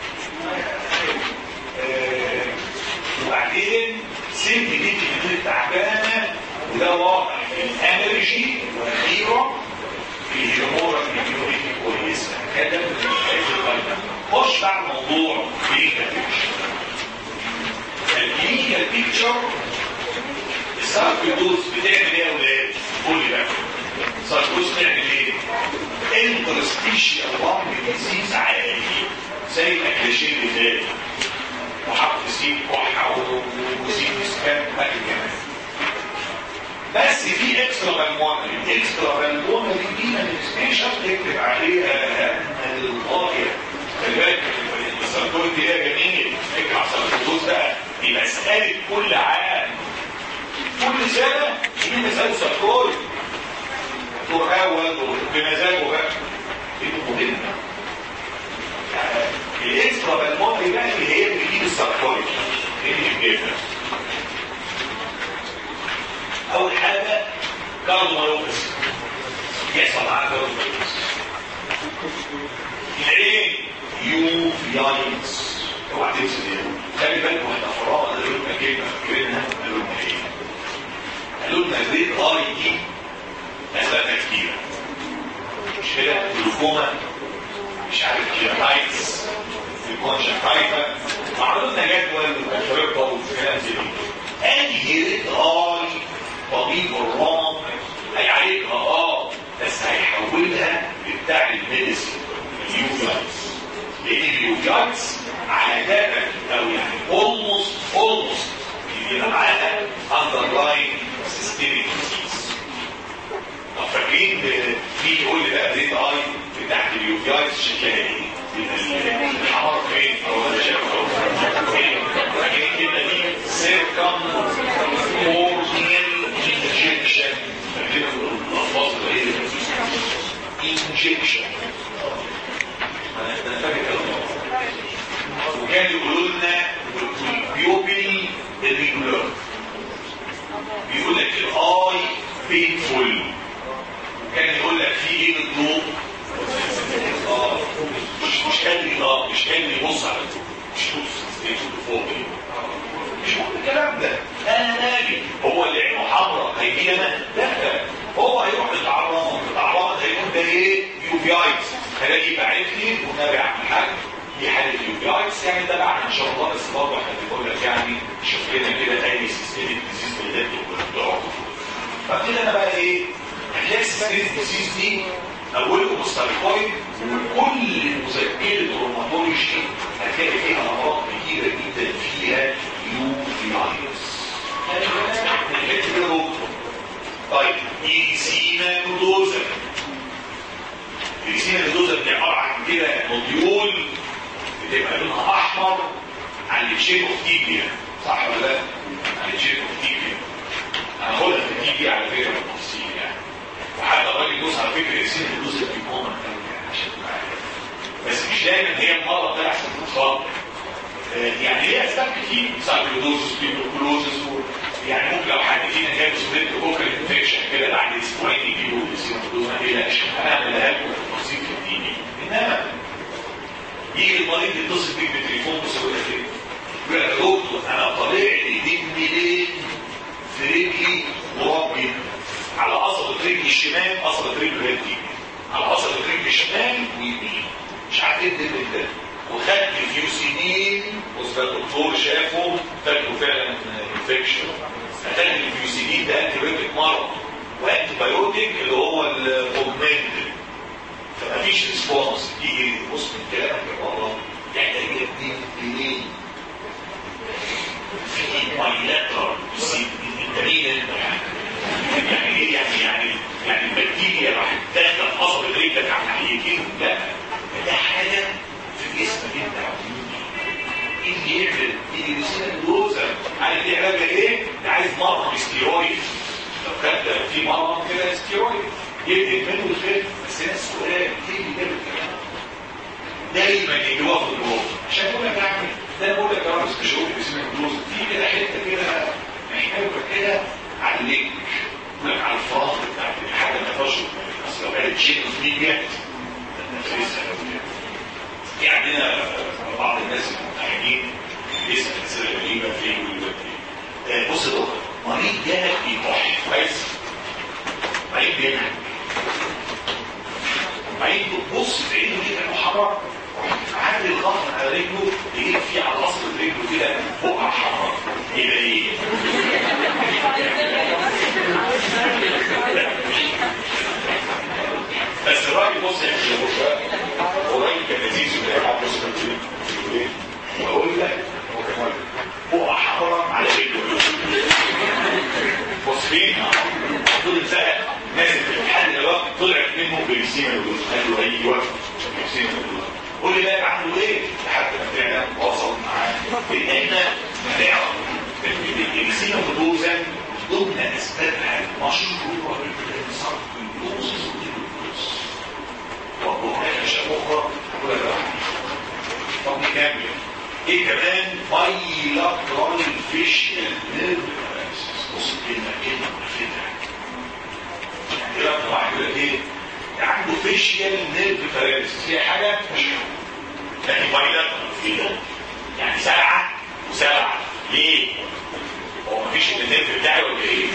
وبعدين سن دي بتكون تعبانه وده واضح في الانرجي والاخيره في الجمهور الكيميائي كويسه كده خش بقى الموضوع كلينيكال بيكتشر الكلينيكال بيكتشر الساركويدوز بتعمل ايه يا ولاد؟ قول لي بقى الساركويدوز بتعمل ايه؟ انترستيشيال لانج ديزيز عادي زي الاكلاشين اللي فات وحط سيب كحه وسيب اسكان باقي كمان بس في اكسترا بالمونري الاكسترا بالمونري دي مانيفستيشن تكتب عليها الغايه خلي بالك السرطان دي يا جميل فكره على السرطان بقى دي مساله كل عام كل سنه دي مساله سرطان دكتور اول بمزاجه بقى دي مهمه الاكسترا بالمونري بقى اللي هي بتجيب السرطان اللي بتجيبها اول حاجه كارديولوجيست يحصل معاه كارديولوجيست العين يو ياينس اوعى تنسى دي خلي بالك واحنا فراغ قالوا لنا كلمه فاكرينها قالوا لنا ايه؟ قالوا لنا الريد اي دي اسبابها كتيره مش كده؟ جلوكوما مش عارف كيراتايتس الكونجكتايفا وعملوا لنا جدول وكشريطه وكلام زي كده انهي ريد اي طبيب الرام هيعالجها اه بس هيحولها لبتاع الميديسن اليوجايتس لان اليوجايتس عادة او يعني اولموست اولموست بيبقى معاها اندرلاين سيستميك ديزيز طب فاكرين في يقول لي بقى ريد اي بتاعت اليوجايتس شكلها ايه؟ الحمار فين؟ او انا شايفه فين؟ فاكرين كده دي سيركم اورجينال انجكشن فاكرين الالفاظ ايه؟ انجكشن انا فاكر وكانوا يقولوا لنا بيوبل الريجولار بيقول لك الاي بينفول وكان يقول لك في ايه الضوء اه مش مش كان اه مش كان يبص على الضوء مش بص ايه فوق مش مهم الكلام ده انا مالي هو اللي عينه حمراء هيجي انا لا هو هيروح للعرام العرام هيكون ده ايه يوبيايتس هلاقي يبقى عارف لي ونابع عن حاجه دي حاله اليوبيايتس يعني ده بعد ان شاء الله بس برضه احنا بنقول لك يعني شوف لنا كده اي سيستميك ديزيز بالذات فكده انا بقى ايه هتلاقي السيستميك ديزيز دي اولكم مستلقين وكل مذكره روماتولوجي هتلاقي فيها امراض كتيره جدا فيها يوبيايتس طيب ايزيما نودوزا ايزيما نودوزا دي عباره عن كده نوديول بتبقى لونها احمر عن الشيكوفتيبيا صح ولا لا؟ عن الشيكوفتيبيا انا هقولها في التيبيا على فكره بالتفصيل يعني وحتى الراجل يبص على فكره ايزيما نودوزا دي كومن عشان تبقى عارف بس مش دايما هي المرض ده عشان تتصاب يعني ليه اسباب كتير سايكلودوزس بيبروكلوزس يعني ممكن لو حد فينا جاب سبريت بوكر انفكشن كده بعد اسبوعين يجيبوا السيروتوز ما تقلقش هنعملها لكم بالتفصيل في الديني انما يجي المريض يتصل بيك بالتليفون بس يقول لك ايه؟ يقول لك يا دكتور انا طالع لي دم ليه في رجلي وربي على قصب رجلي الشمال قصبة رجله هي دي على قصبة رجل الشمال ويمين مش عارف ايه الدنيا ده وخدت الفيوسيدين وصل الدكتور شافه فاكره فعلا انفكشن اتاك الفيوسيدين ده انتي بيوتيك مرض وانتي بايوتيك اللي هو الاوجمنتد فمفيش ريسبونس تيجي بص من كلامك يا بابا يعني ده هي دي منين في بايلاترال انت مين انت يعني ايه يعني يعني يعني البكتيريا راح داخله في قصب رجلك على ناحيتين لا ده حاجه في جسمك انت ايه اللي يعمل ايه اللي يصير دوزه عارف ايه علاجها ايه؟ ده عايز مرهم ستيرويد لو كان في مرهم كده ستيرويد يدي منه الخير بس هنا السؤال ايه اللي جاب الكلام دايما يجوا في الجروب عشان اقول لك اعمل ده انا بقول لك يا رب استشعور باسم الجلوز في كده حته كده محتاجه كده على الليل يقول لك على الفراغ بتاعت الحاجه ما تشرب اصل لو كانت شيء ميديا في عندنا بعض الناس المتحدين لسه اسئله غريبه في ويقول بص يا دكتور مريض جالك بيكح كويس مريض بينهج بعدين تبص في عينه كده محرك عامل الخط على رجله يجيب فيه على اصل رجله كده بقعه حمراء يبقى ايه؟ بس الراجل بص يا اخي بص هو راجل كان لذيذ وبيلعب بص كان ايه؟ واقول لك هو كمان بقعه حمراء على رجله بص فين؟ طول الزقه نازل في الحل الوقت طلعت منه بلسيمة الوزن قال له ايوه بلسيمة الوزن قول لي بقى عنده ايه لحد ما فعلا وصل معاه ان احنا نعرف ان البلسيمة الوزن ضمن اسبابها المشهورة بالانصار الجلوس والجلوس وهناك اشياء اخرى اقول لك طب نكمل ايه كمان بايلاترال فيشيال نيرف بص كلمه كلمه ملفتة دلوقتي واحد يقول لك ايه عنده فيشيال نيرف باراليسيس هي حاجه مش لكن بايلاترال في ده يعني سبعه وسبعه ليه؟ هو مفيش النيرف بتاعي ولا ايه؟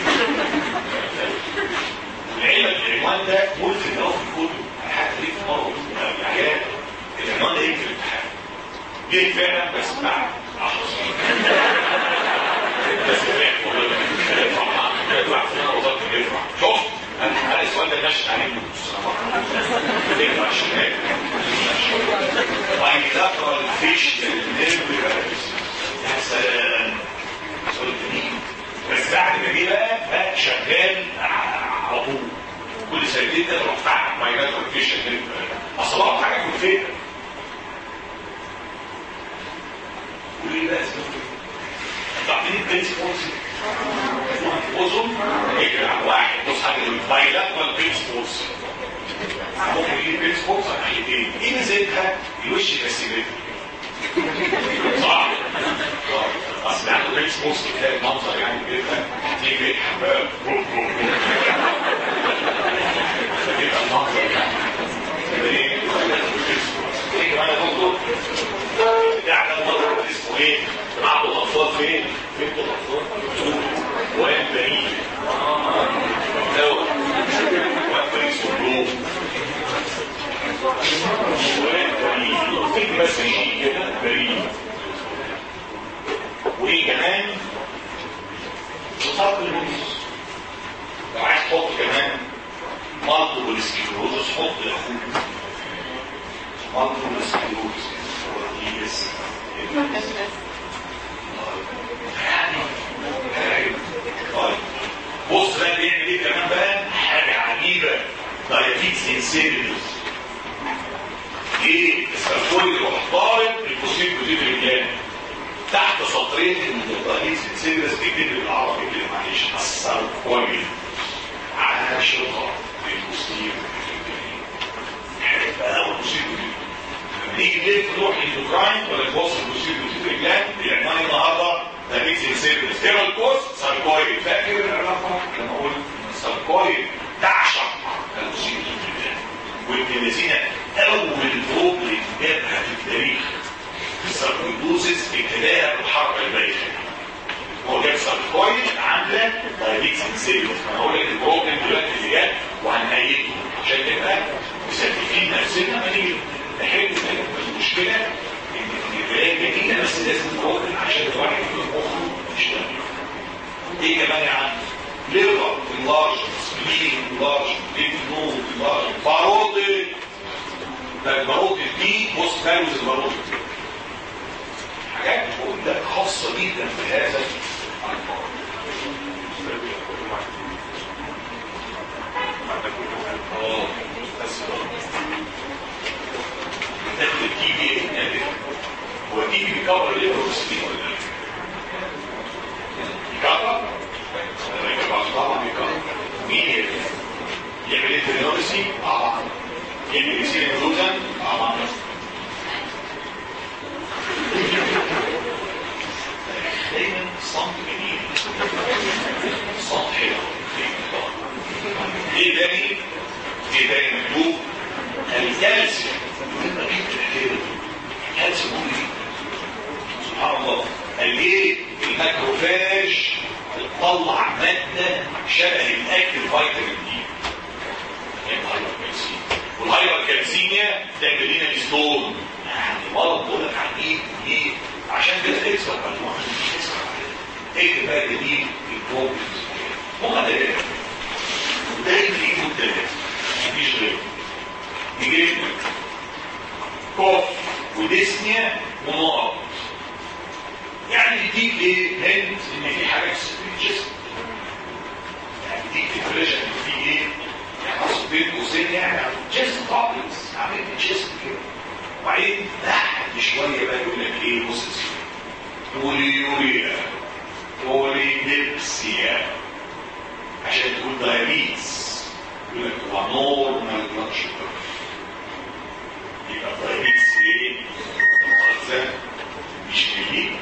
العلم العنوان ده ملفت قوي في الكتب انا حتى ليه في مره العيال العنوان ده يمكن الامتحان جه فعلا بس بعد 10 سنين بس فعلا والله يرفع يرفع في وظيفه يرفع شفت انا السؤال ده ماشي عليه يرفع الشمال بايلاترال فيش نيرف يا سلام سؤال جميل بس بعد ما جه بقى بقى شغال على طول كل سنتين كده تروح فاتح بايلاترال فيش نيرف اصل حاجه في الفكره وليه بقى اسمه تعطيني البرنسبلز اظن اجرع واحد بص حاجه البايلاترال برنسبلز ممكن يجيب برنسبلز على ناحيتين ايه ميزتها الوش كسيمتري صح اصل عنده برنسبلز تلاقي المنظر يعني كده تلاقي بيضحك بقى فبيبقى المنظر يعني ايه ايه كمان يا دكتور بتاع ده مرة اسمه ايه؟ معبد الاطفال فين؟ فين الاطفال؟ وين بريد دواء وين بريد سلوم وين بريد فين بس يجي كده بريد وايه كمان؟ نطاق النص لو عايز تحط كمان مالتيبل سكيروزس حط لاخوك مالتيبل سكيروزس بس طيب بص بقى بيعمل ايه كمان بقى حاجه عجيبه دايابيتس انسيبيلز ايه السرطان يروح ضارب الكوسين كوسين الرجال تحت سطرين من الدايابيتس انسيبيلز اكتب بالعربي كده معلش السرطان عاشقه للكوسين حاجه بقى والكوسين نيجي ليه تروح للدوكراين ولا توصل للكوسين كوسين الرجال العنوان النهارده دايابيتس انسيبيلز كده الكوس ساركويد فاكر العلاقه لما قلت ساركويد تعشق الكوسين الرجال وابن الذين اول بروبلم جابها في التاريخ الساركويدوزيس ابتداء بالحركه البايخه هو جاب ساركويد عامله دايابيتس انسيبيلز انا هقول لك البروبلم دلوقتي بجد وهنأيده عشان نبقى مسدفين نفسنا ما نيجي نحل المشكله ان القرايه جميله بس لازم نقول عشان الواحد يكون مخه يشتغل ايه كمان يا عم ليفر انلارج سبلين انلارج ليف نود انلارج باروتي ده الباروتي دي بص فالوز الباروتي حاجات ده خاصه جدا بهذا المرض اه بس تاخد التي بي هو التي بي بيكفر الليفر والسبلين ولا لا؟ بيكفر؟ طبعا بيكفر مين يعمل انترنورسي؟ طبعا يعمل يصير انفلوزن؟ طبعا دايما صمت جميل صمت حلو ايه تاني؟ ايه تاني مكتوب؟ الكالسيوم مهمة جدا الحكاية دي الكالسيوم مهم جدا سبحان الله قال ايه؟ الماكروفاج بتطلع مادة شبه الاكل فيتامين دي الهايبركالسيميا والهايبركالسيميا تعمل لنا ستون يعني مرض بقول لك عن ايه ليه عشان كده اكسر مجموعه ايه بقى دي البروبلمز هم ثلاثه ودايما يجوا ثلاثه مفيش غيره يجيب كوف وديسنيا ونار يعني يديك ايه هند ان في حاجه في الجسم يعني يديك ديبريشن ان في ايه يعني اقصد بين قوسين يعني جسم بروبلمز عامل جسم كده وبعدين تحت شويه بقى يقول لك ايه بص بوليوريا بوليديبسيا عشان تقول دايابيتس يقول لك هو نورمال بلاد شوجر يبقى دايابيتس ايه؟ مؤاخذه مش مليت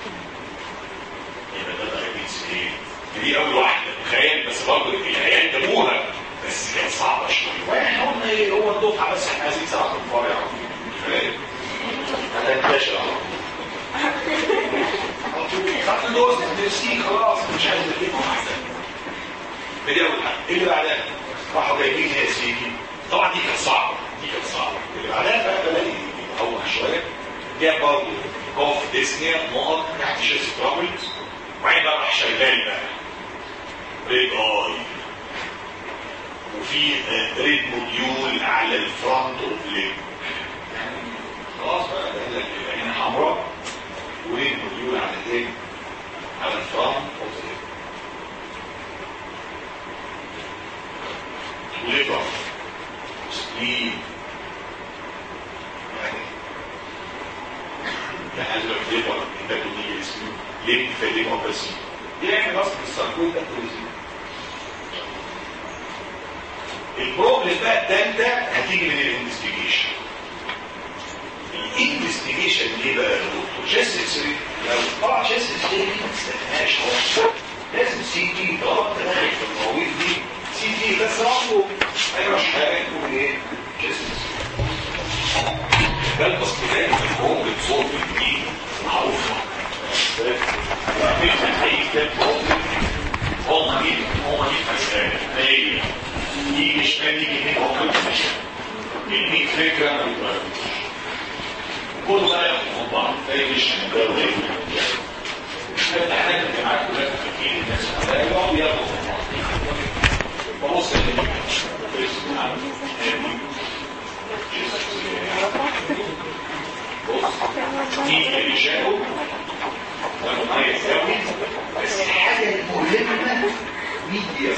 يبقى ده دايابيتس ايه؟ دي اول واحده تخيل بس برضه العيال جابوها بس كانت صعبه شويه واحنا قلنا ايه هو الدفعه بس احنا عايزين ساعه الكبار يعرفوا فاهم؟ هتنتشر خدت الدوز نسيت خلاص مش عايز اجيبهم احسن دي اول حاجه ايه اللي بعدها؟ راحوا جايبين يا سيدي طبعا دي كانت صعبه دي كانت صعبه اللي بعدها بقى بلاقي بيتهوه شويه جاب برضه كوف ديسنيا نقط تحت شيست ترابلز وبعدين بقى راح شغال بقى ريد اي وفي ريد موديول على الفرونت اوف ليج خلاص بقى ده العين حمراء وريد موديول على الايه؟ على الفرونت اوف ليج وليفر وسبلين يعني يعني لو ليفر ده كله اسمه ليه في ليفر بس يعمل اصلا الساركويد ده كله البروبلم بقى الثالثه هتيجي من الانفستيجيشن الانفستيجيشن ليه بقى يا دكتور جيست اكسري لو طبعا جيست اكسري ما تستناش خالص لازم سي تي طالما انت داخل في المواويل دي سي تي بس برضه ايوه مش حاجه تقول ايه جيست ده الاصل دايما البروبلم صوت دي معروفه مفيش هتلاقي كتاب بروبلم هم دي هم دي مسألة هي يجي شمال يجي يمين هو كل ماشي دي فكرة ما بيتغيرش كله بقى ياخد من بعض زي مش ده وده حتى حاجة الجامعات كلها تفكير الناس كلها يقعدوا ياخدوا من بعض ببص اللي بص دي اللي شافوا لما ما يساوي بس الحاجة المهمة ميديا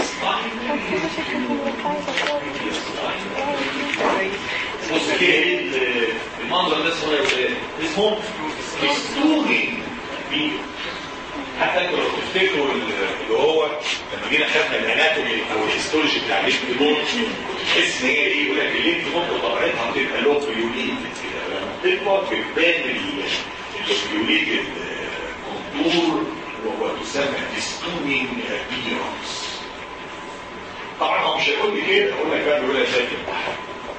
بص كده ايه المنظر ده اسمه ايه اسمه ستوري فيديو حتى انتوا لو تفتكروا اللي هو لما جينا خدنا الاناتومي او الهيستولوجي بتاع الليمف نود تحس ان هي ايه يقول لك الليمف نود بطبيعتها بتبقى لوبيوليتد كده لما بتكبر بتبان اللوبيوليتد كونتور وهو تسمى ديستونينج ابيرنس طبعا هو مش هيقول لي كده هقول لك بقى بيقول لك شايف البحر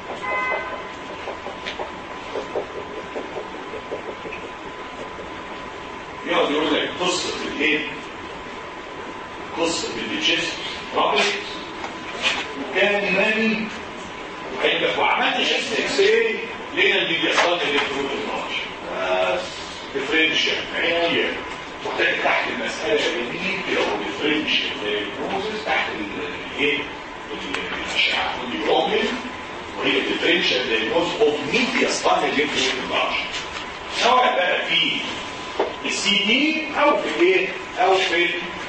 يقعد يقول لك قصه الايه؟ قصه التشيست رابط ديفرنشال عينيا وتاني تحت المسألة جميل كده هو ديفرنشال دايجنوزس تحت الايه الاشعة اليومين وهي ديفرنشال دايجنوز اوف ميديا ستايل ليمفويد لارج سواء بقى في السي دي او في ايه او في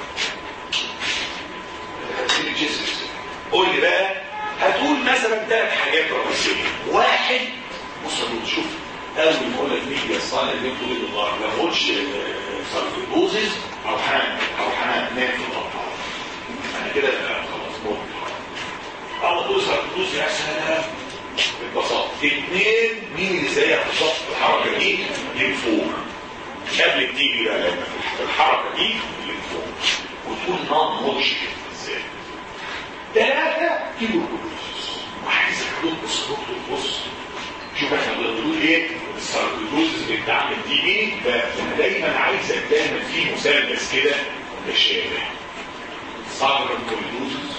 الجيسس قول لي بقى هتقول مثلا ثلاث حاجات رئيسيه واحد بص يا دكتور، شوف اول ما اقول لك ميديا ستايل ليمفويد لارج ما اقولش ساركويدوزيس او حنان او حنان نام في الغطاء انا كده خلاص موت اول تقول ساركويدوز يا سلام ببساطه اثنين مين اللي زيك بالظبط في الحركه دي ليمفوما قبل التيجي بقى لما في الحركه دي ليمفوما وتقول نون هوتشكن ازاي ثلاثه كيلو جلوكوز وعايزك تقول بص يا دكتور بص شوف احنا بنقول ايه الساركويدوزز بتاع التي بي فانا دايما عايزك دايما في مثلث كده متشابه ساركويدوزز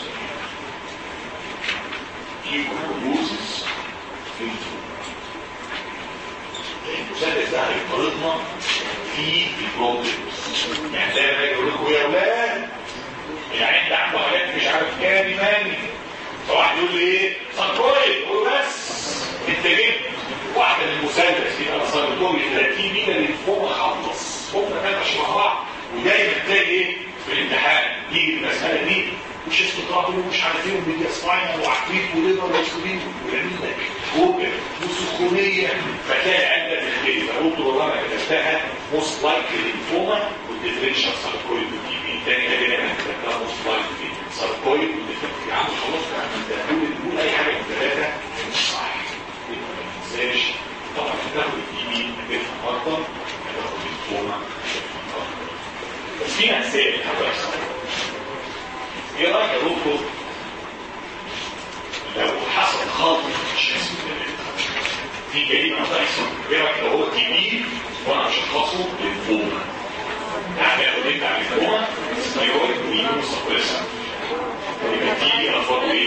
كيموكوزس في المثلث ده هيطردنا في البروبلمز يعني ده انا اقول لكم يا اولاد يعني انت عنده حاجات مش عارف كام ماني فواحد يقول لي ايه ساركويد قول بس انت جبت واحده من المثلث يبقى ساركويد 30 ميجا للفوق خلص فوق ما ماشي مع بعض ودايما تلاقي ايه في الامتحان يجي المساله دي مش استطراد ومش عارف ايه وميديا سباينال وعفريت وليفر وسكرين ويعمل لك فوجر وسخونيه فتلاقي عندك الخير فقلت والله انا كتبتها موست لايكلي لينفوما والديفرنشال ساركويد والتي بي تاني حاجه انا كتبتها موست لايكلي ساركويد والديفرنشال يا عم خلاص بقى انت تقول تقول اي حاجه من الثلاثه مش صح يبقى ما تنساش طبعا هتاخد التي بي هتفهم اكتر هتاخد لينفوما هتفهم اكتر بس في مسائل هتحصل ايه رايك يا دكتور لو حصل خاطر مش في جريمه هتحصل ايه رايك لو هو كبير وانا اشخصه للفوما يعني لو انت على الفوما ستيرويد ويجيبوا سبريسر يبقى تيجي الفاظ ايه؟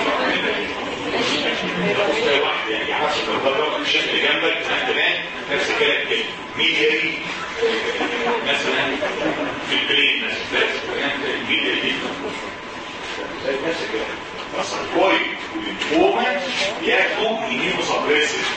لو واحد يعني عارف لو ضربك بشكل جنبك زمان نفس الكلام كده مين يجي مثلا في البرين مثلا مين يجي نفس الكلام فالساركويد والليمفوما ياخدوا يجيبوا سبريسيف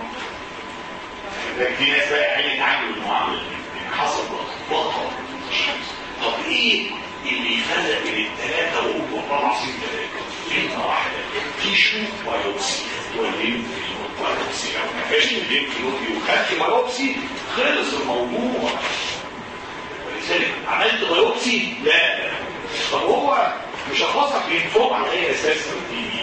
لكن في ناس بقى عين يتعاملوا بالمعامله دي حصل ضغط طب ايه اللي يفرق بين الثلاثه وهو والله العظيم ثلاثه كلمه واحده تيشو بايوبسي والليمف بايوبسي لو ما فيهاش الليمف نود وخدت بايوبسي خلص الموضوع ولذلك عملت بايوبسي لا طب هو مش هخصك لينفوم على اي اساس دي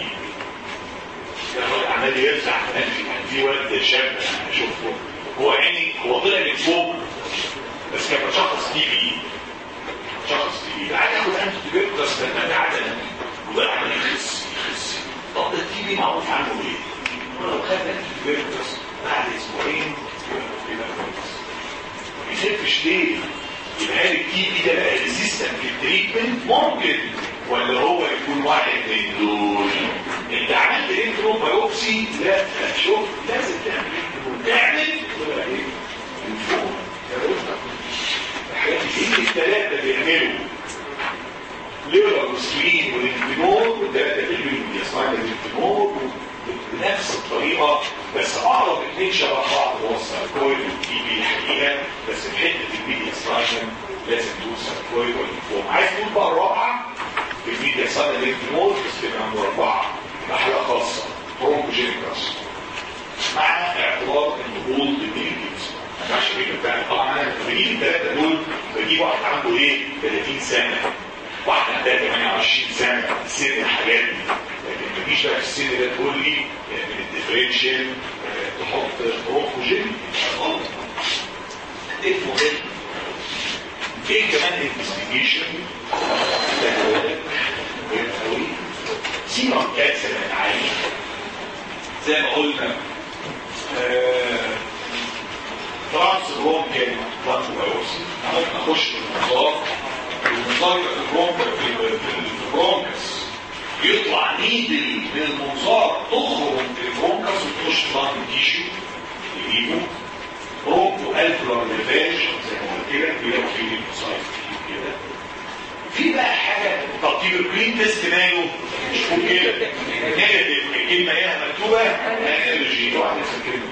عمال يرجع كان في ولد شاب انا شفته هو يعني هو طلع من فوق بس كان شخص تي بي شخص تي بي قاعد ياخد انتي تيبيوتكس كان قاعد وده عمال يخس يخس طب ده التي بي معروف عنه ايه؟ لو خد انتي تيبيوتكس بعد اسبوعين يبقى كويس ما يسيبش ليه؟ يبقى هل التي بي ده بقى ريزيستنت في التريتمنت ممكن ولا هو يكون واحد من دول انت عملت انترو بايوبسي لا شوف لازم تعمل انترو تعمل ولا ايه من فوق الحاجات دي الثلاثه بيعملوا ليبر وسكرين والانتنور والثلاثه بيعملوا اليسمايل الانتنور بنفس الطريقه بس اقرب اثنين شبه بعض هو الساركويد والتي بي الحقيقه بس في حته الميديا سلايشن لازم تقول ساركويد والانفوم عايز تقول بقى الرابعه الميديا سلايشن الانفوم بس تبقى مربعه مرحله خاصه برونكوجينيكاس مع اعتبار الضغوط الديليجنس ما ينفعش كده بتاع طبعا انا بجيب الثلاثه دول بجيب واحد عنده ايه 30 سنه واحد عندها 28 سنه سن الحاجات دي لكن ما تجيش بقى في السن ده تقول لي من الديفرنشال تحط بروكوجين غلط ايه المهم ايه كمان الانفستيجيشن قوي سيرم كانسر العين زي ما قلنا ترانس برونكال بلانكوبايوسي ممكن اخش في المنظار المنظار في البرونكس يطلع نيدل من المنظار تخرج من البرونكس وتخش في ضغط التيشو يجيبه برونكو الالفولار ليفاج زي ما قلت لك بيلاقوا فيه ليمفوسايت كده في بقى حاجه ترتيب الكلين تيست ماله مش فوق كده نيجاتيف الكلمه ايه مكتوبه انرجي واحد كلمه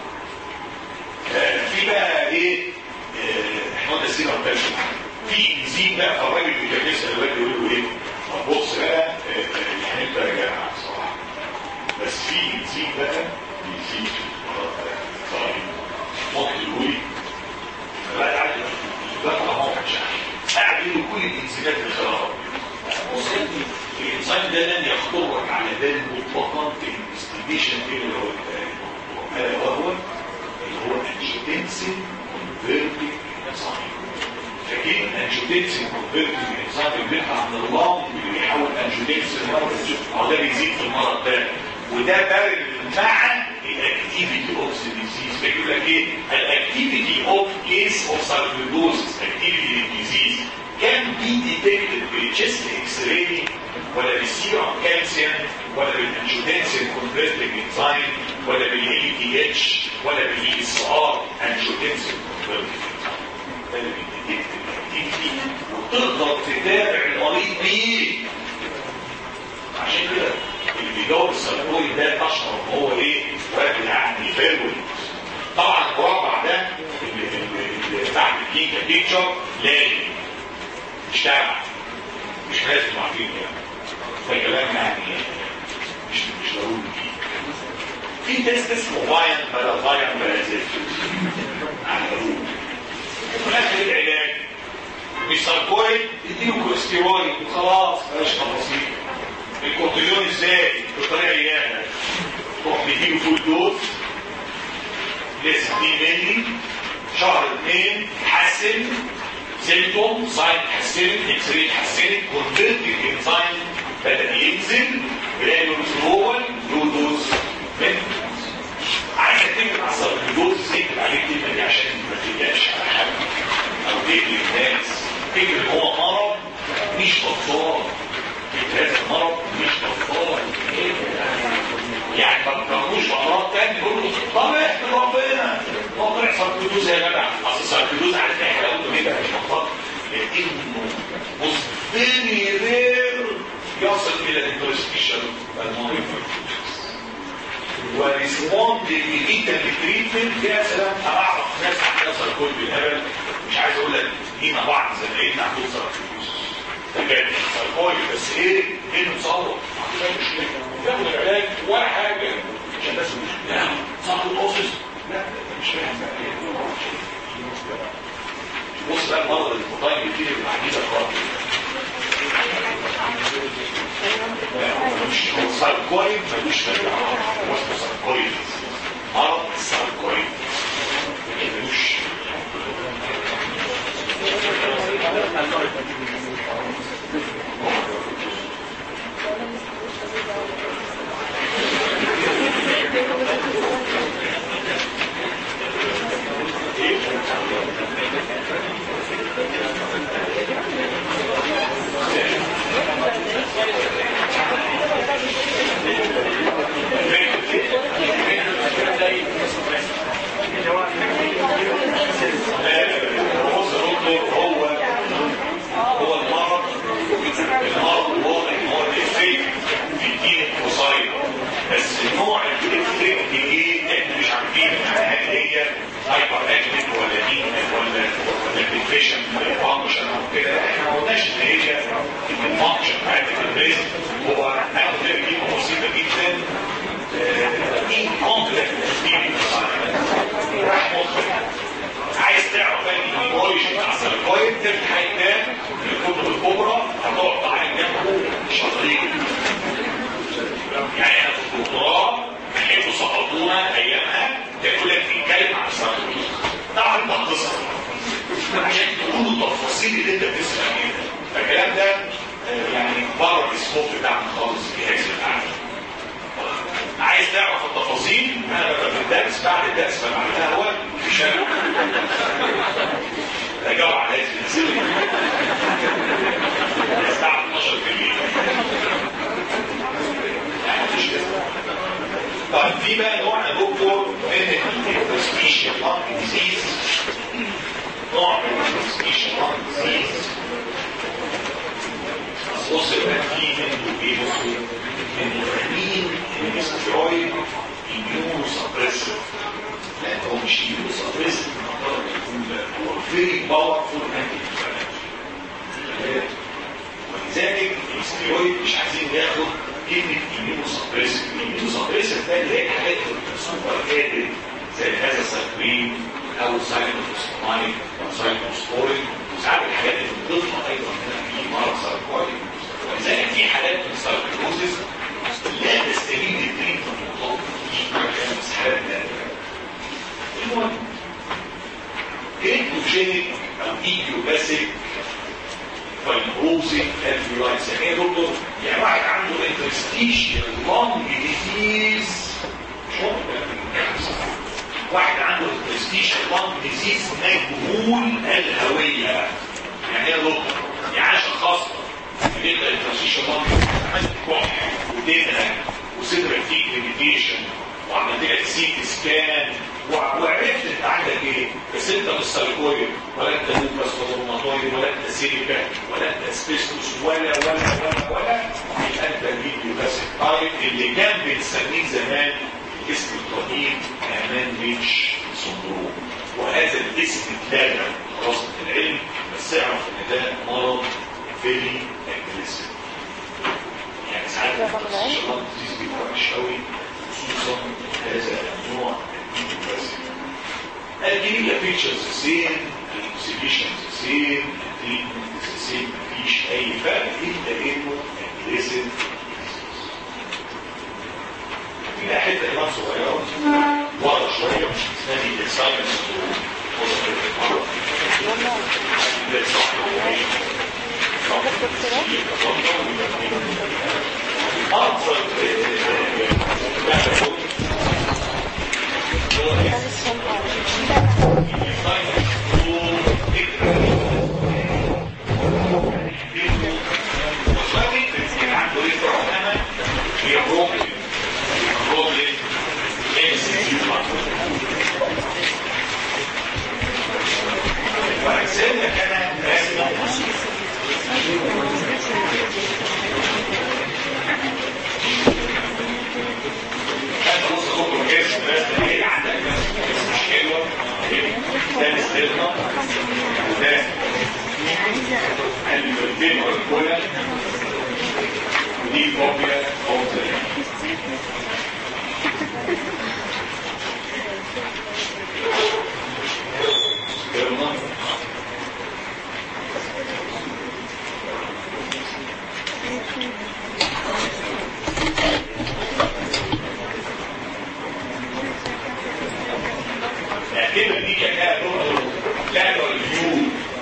في بقى ايه آه، احنا قلنا السيره بتاعتنا في انزيم بقى فالراجل اللي كان بيسال الواد يقول له ايه طب بص بقى آه، آه، يعني انت يا جماعه الصراحه بس في انزيم بقى بيزيد طيب ممكن يقول لي لا عادي لا طبعا ما كانش قاعد يقول كل الانزيمات اللي خلقها بص يا ابني الانزيم ده لن يخطرك على بال مطلقا في الانفستيجيشن اللي هو الا وهو اللي هو انجيوتنسين كونفيرتنج انزيم فاكرين انجيوتنسين كونفيرتنج انزيم اللي بيطلع من اللام اللي بيحول انجيوتنسين هو ده بيزيد في المرض ده وده بارد مع الاكتيفيتي اوف ذا ديزيز بيقول لك ايه الاكتيفيتي اوف كيس اوف ساركويدوزس اكتيفيتي للديزيز كان بي ديتكتد بالتشست اكس راي ولا بالسيرم كالسيوم ولا بالانجيوتنسين كونفرتنج انزيم ولا بالاي تي اتش ولا بالاي اس ار انجيوتنسين كونفرتنج ده اللي بيديتكت الاكتيفيتي وتقدر تتابع المريض بيه عشان كده اللي بيجاوب السيركويد ده اشهر ان هو ايه واحد يعني فيرول طبعا المربع ده اللي, اللي, اللي بعد الكيكه بيكتشر لازم اشتغل مش لازم عارفين يعني ده كلام يعني مش مش ضروري فيه في تيست اسمه فاين بلا فاين بلا زفت على ضروري وفي الاخر العلاج مش ساركويد اديله كورستيرويد وخلاص بلاش تفاصيل الكورتيزون ازاي بالطريقه اللي هي تروح مديله فول دوز لسه 2 مللي شهر اثنين حسن سيمتوم ساين حسنت اكس راي حسنت كونفرتنج انزيم بدا ينزل جرانولوز لو دوز مينتنس عايز تكتب على الدوز تكتب عليه الكلمه دي عشان ما تقلقش على حد او تقلق الناس تكتب ان هو مرض مش بطال هذا المرض مش بطال يعني ما تقارنوش بامراض تاني يقول له طب احمد ربنا هو طلع ساركيدوز يا جدع اصل ساركيدوز عارف ايه حلاوته كده مش بطال لكنه بص فيري رير يصل الى الانترستيشن المريض وريسبوند جدا للتريتمنت يا سلام انا اعرف ناس عندها ساركويد بالهبل مش عايز اقول لك لينا بعض زمايلنا عندهم ساركويد بجد ساركويد بس ايه ايه مصور ما عندوش مشكله ياخد العلاج ولا حاجه عشان بس لا صاحب الاوفيس لا ده مش فاهم بقى ايه بص بقى المرض المطايق بيجي بالعجيزه خالص مش هو ساركويد ملوش مجال هو اسمه ساركويد مرض الساركويد ملوش بص يا دكتور هو هو المرض المرض واضح ان هو الافكت بيديني قصير بس نوع الافكت ايه احنا مش عارفين هل هي هايبر اكتف ولا دي ولا ولا ديبريشن فانكشن او كده احنا ما قلناش ان هي الفانكشن بتاعت البريست هو هاخد كلمه بسيطه جدا ان كومبلكس راح مخك عايز تعرف ان الاوريجن بتاع السيركويد تفتح الكتاب الكتب الكبرى هتقعد تعالج جنبه شهرين يعني احنا في الدكتوراه كانوا سقطونا ايامها يقول لك بيتكلم عن السيركويد تعرف انت هتصل عشان تقول التفاصيل اللي انت بتسمع فيها فالكلام ده آه، يعني بره السكوب بتاعنا خالص الجهاز بتاعنا عايز تعرف التفاصيل انا ببقى في الدرس بعد الدرس ببقى على القهوه في شارع رجعوا على هذه الاسئله الساعه 12 بالليل يعني مفيش كده طيب في بقى نوع يا دكتور من السبيشال لانج ديزيز كلمه ايمينو سبريسيف ايمينو سبريسيف ده اللي هي الحاجات اللي سوبر كاتب زي هذا السكرين او ساينوسمايك او ساينوسبورين وساعات الحاجات اللي بتضيفها ايضا هنا في مرض سيركويد ولذلك في حالات من السيركوزيس لا تستجيب للتريتمنت المطلوب بس حالات لا المهم كريتوجينيك او ايكيوباسيك فايبروزيك الفيولايتس يعني ايه يا دكتور؟ يعني واحد عنده انترستيشن لونج ديزيز مش هو واحد عنده انترستيشن لونج ديزيز مجهول الهويه يعني ايه يا دكتور؟ يعني خاصه يعني انت انترستيشن لونج عملت كح ودينك وصدرك فيك ليميتيشن وعملت لك سيتي سكان وعرفت انت عندك ايه بس انت مش سايكويد ولا انت لوبس ولا روماتويد ولا انت سيليكا ولا انت اسبيستوس ولا ولا ولا ولا يبقى انت الفيديو باسك تايب اللي كان بنسميه زمان اسم القديم امان ريتش سندروم وهذا الاسم اتلغى خلاص من العلم بس اعرف ان ده مرض فيري اجريسيف يعني ساعات الشيطان بيبقى وحش قوي خصوصا هذا النوع الجميلة فيتشرز سيم الاكسبيشنز سيم التريتمنت سيم مفيش اي فرق الا انه اجريسيف في حته ايمان صغيره ورا شويه مش اسمها اكسايتمنت وأجسامنا كانت رسمة أنت نص دكتور كيس بس هي عندك مش حلوة ده نستلنا وده الفين والكولا ودي كوبيا أو يلا اعتبر دي كانها lateral view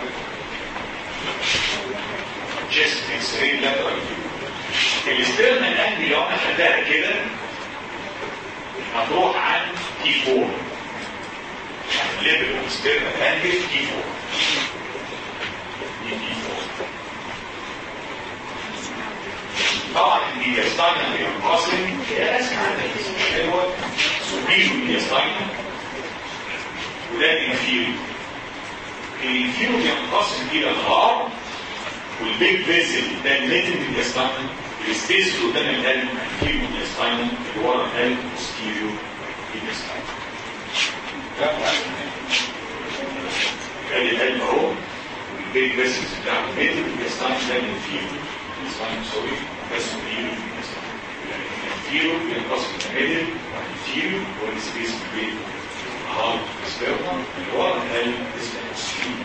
chest x-ray lateral view الاسترنال انجل لو انا خدها كده هتروح عن تي 4 ليفل الاسترنال انجل تي 4 دي تي 4 طبعا الديستاينال بينقسم هي اسمع مش حلوه سوبيرو ديستاينال وده الانفيريو الانفيريو بينقسم الى الغار والبيج فيزل ده الميتل ديستاينال السبيس اللي قدام القلب انفيريو ديستاينال اللي ورا القلب بوستيريو ديستاينال ادي القلب اهو والبيج فيزل بتاع الميتل ديستاينال ده الانفيريو ديستاينال سوري ده سوبيريو ديستاينال الانفيريو بينقسم الى ميدل والانفيريو والسبيس بين هارد سبيرما اللي ورا القلب اسمه سليم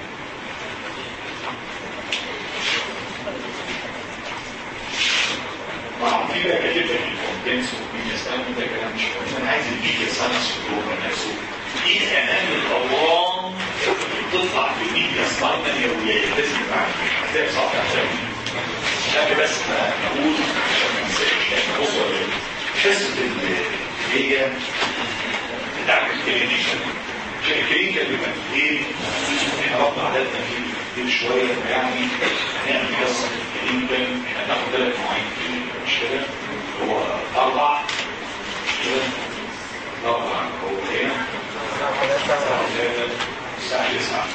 طبعا في بقى كاتب لك الكونتنس والميديا ستاند ده كلام مش مهم انا عايز الميديا ستاند سندروم نفسه ايه اهم القوام اللي بتطلع في الميديا ستاند اليوميه لازم يبقى عارف هتلاقي صعب عشان قبل بس ما نقول عشان ما ننساش يعني بص حصه اللي هي بتاعت الكلينيشن عشان الكلينيكال بيبقى ايه احنا ربنا عددنا فيه كتير شويه يعني هنعمل قصه الكلينيكال احنا هناخد ثلاث مواعيد كلينيكال مش كده هو اربع مش كده اربع هو هنا الساعه 9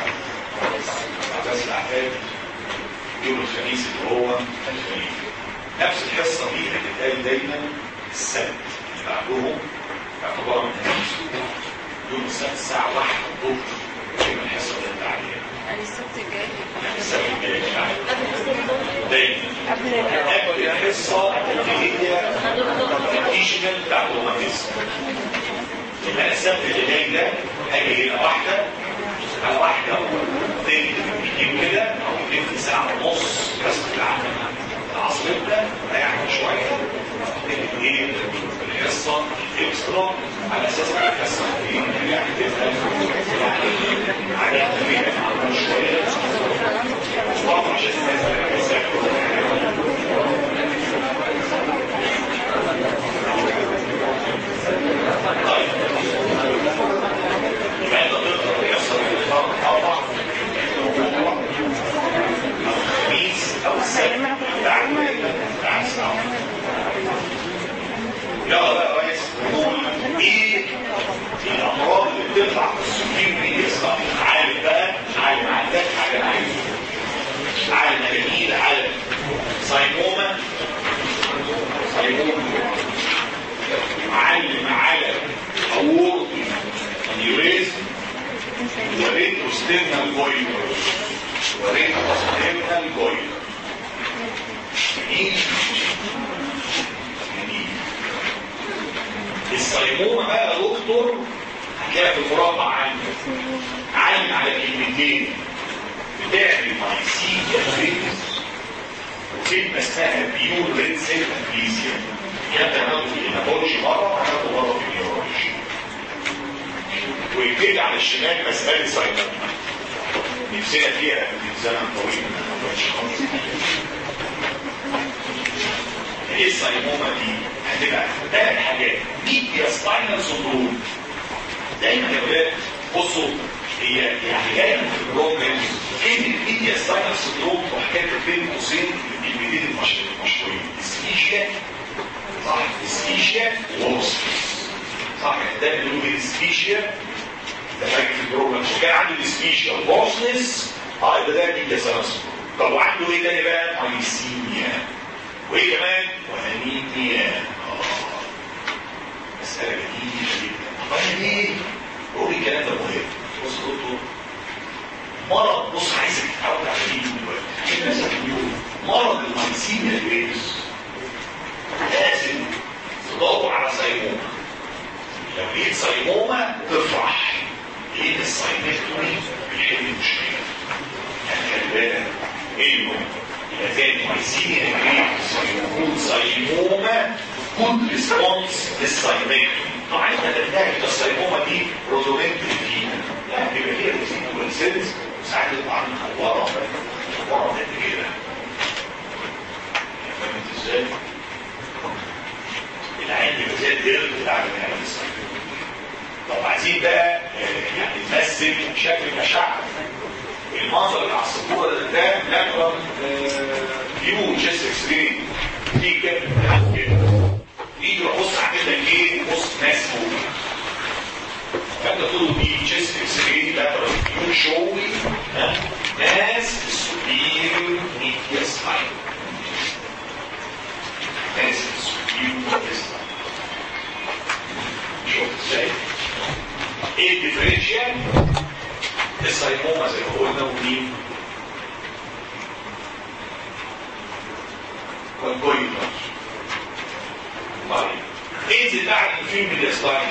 بس الاعداد يوم الخميس اللي هو الخميس نفس الحصه دي هتتقال دايما السبت اللي بعدهم باعتبار من هذه الاسبوع يوم السبت الساعه 1 الظهر يوم الحصه اللي انت عليها السبت الجاي السبت الجاي دايما قبل قبل الحصه اللي هي الاديشنال بتاع الروماتيزم يبقى السبت اللي جاي ده هاجي هنا واحده او واحده او اثنين بالكتير كده او اثنين في ساعه ونص بس العصر العصر ده ريحنا شويه نبتدي ايه الحصه الاكسترا على اساس ان الحصه دي يعني تبقى يعني حاجه خفيفه شويه برضه عشان الناس تذاكر طيب يبقى انت تقدر يحصل اربع الخميس او السبت بعد بعد ساعه يلا بقى يا ريس نقول ايه الامراض اللي بتطلع في السكين دي يصنع عالم بقى عالم عندك حاجه عالم عالم جميل عالم سايموما سايموما معلم على اورطي انيوريزم وريتروستيرنال بويلر وريتروستيرنال بويلر جميل جميل السيمومة بقى يا دكتور هتلاقيها في المربع عندك علم على كلمتين بتعمل مايسيكيا فيتس وكلمة اسمها بيور ريد سيل ابليزيا كانت هناخده في الهيماتولوجي مرة وهناخده مرة في النيورولوجي ويبتدي على الشمال مسألة سايمومة نفسنا فيها من زمن طويل ما كانش خالص ايه السايمومة دي؟ هتبقى ثلاث حاجات ميديا سباينال سندروم دايما يا ولاد بصوا هي يعني دايما في البروجرام كلمه ميديا سباينال سندروم وحكايه بين قوسين الكلمتين المشهورين اسكيشيا صح اسكيشيا ووسفيس صح ده بنقول اسكيشيا ده حاجه في البروجرام وكان عنده الاسكيشيا ووسنس اه يبقى ده ميديا سباينال سندروم طب وعنده ايه تاني بقى؟ ايسيميا وايه كمان؟ وانيميا مسألة جديدة جدا طيب ليه؟ بقول الكلام ده مهم بص يا دكتور مرض بص عايزك تتعود على دي دلوقتي الناس بيقولوا مرض المايسيميا الفيروس لازم تدور على سيمومة لو لقيت سيمومة تفرح لقيت الساينكتومي بيحل المشكلة يعني خلي بالك انه اذا كان مايسيميا الفيروس يكون سيمومة جود ريسبونس للسايمكتومي طبعا احنا بنعمل السيمومه دي روزومنت فيها لا بيبقى فيها ريسيدوال سيلز ساعات تطلع عنها ورا ورا قد كده فهمت ازاي؟ العين بيبقى زي الدرب بتاع بنعمل السيمومه طب عايزين بقى آه، يعني نمثل شكل مشاعر المنظر اللي على السبوره ده ده لاترال فيو جيست اكس راي دي كده كده يجي يبص عامل لك ايه بص ناس فوق فانت تقول له دي تشيست اكس راي لاترال فيو شوي ها ناس سوبير ميديا سباين ناس سوبير ميديا سباين شوف ازاي ايه الديفرنشال السيمومه زي ما قلنا ومين والبوينتر طيب انزل بعد الفيلم الاسباني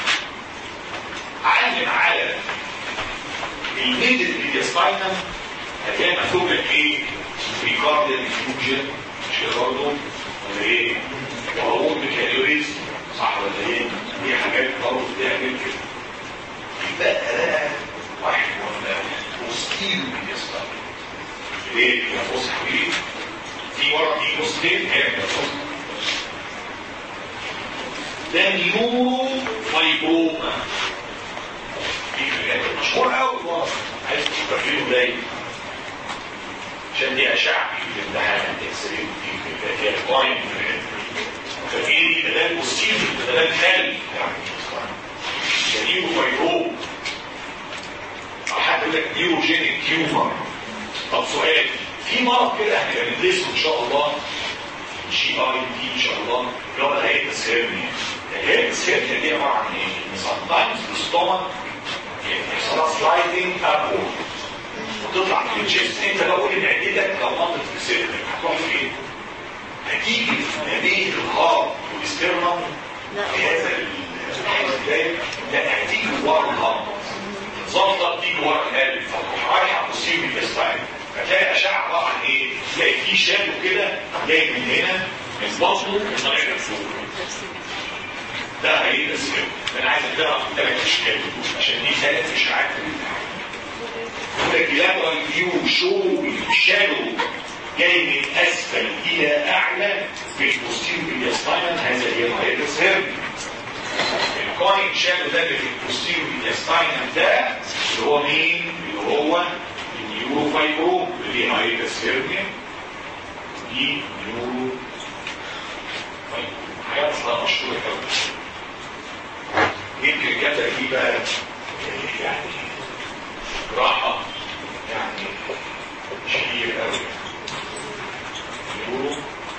علم على الميدل الاسباني هتلاقي مكتوب لك ايه ريكارديال انفيوجن مش كده برضه ولا ايه وهرمون ميكالوريز صح ولا ايه دي حاجات برضه بتعمل كده يبقى ده واحد ولا وستيل الاسباني ليه يا بص حبيبي في ورا في قوسين هي ده نيورو فايبروما دي حاجات مشهور قوي ورا عايز تفكر فيه دايما عشان دي اشعه في الامتحان اكس راي ودي فيها كلاين ففي دي بدل بوستير بدل خالي يعني نيورو فايبروما او حتى يقول لك نيوروجينيك تيومر طب سؤال في مرض كده احنا بندرسه ان شاء الله جي اي تي ان شاء الله اللي هو الهيئه هيرنيا الهيئه هيرنيا دي عباره عن ايه؟ sometimes the stomach يحصل سلايدنج upward تطلع من الجسم انت لو قول معدتك لو نطت في صدرك هتروح فين؟ هتيجي ما بين الهارت والاسترنم في هذا الحيث لا هتيجي ورا الهارت ظبطه تيجي ورا القلب فتروح رايحه تصيب الانتستاين فتلاقي اشعه عباره عن ايه؟ تلاقي في شادو كده جاي من هنا من بطنه طالع لفوق ده هيبقى سبب انا عايز اقرا ثلاث اشكال عشان دي ثلاث اشعاعات الكلام فيو شو الشادو جاي من اسفل الى اعلى في البوستيريور باليستاين هذا هي الهيدرس هيرب الكوين شادو ده اللي في البوستيريور باليستاين ده اللي هو مين؟ اللي هو النيورو فايبرو اللي هي هيدرس هيرب دي نيورو فايبرو حاجات اصلا مشهوره قوي يمكن الجدل دي بقى يعني راحة يعني شهير قوي يقولوا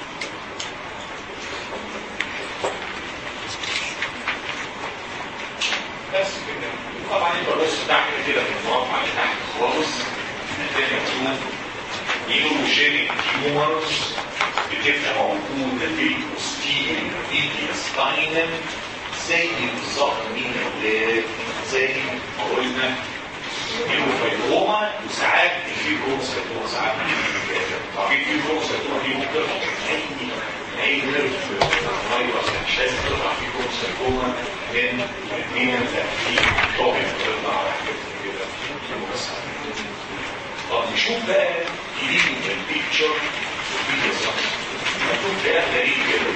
بس كده طبعا انت بص تحت كده في المربع اللي تحت خالص هتلاقي مكتوب نيوروجينيك تيومرز بتبقى موجوده في البوستيريور ايدياستاينم زي بالظبط مين يا ولاد زي ما قلنا الفيبروما وساعات الفيبروسايتوما ساعات طبعا الفيبروسايتوما دي ممكن اي اي نيرف فيروس مش لازم تطلع فيبروسايتوما من الاثنين لا في طبعا بتطلع على حاجات كده طب نشوف بقى كلينيكال بيكتشر مكتوب كلام غريب كده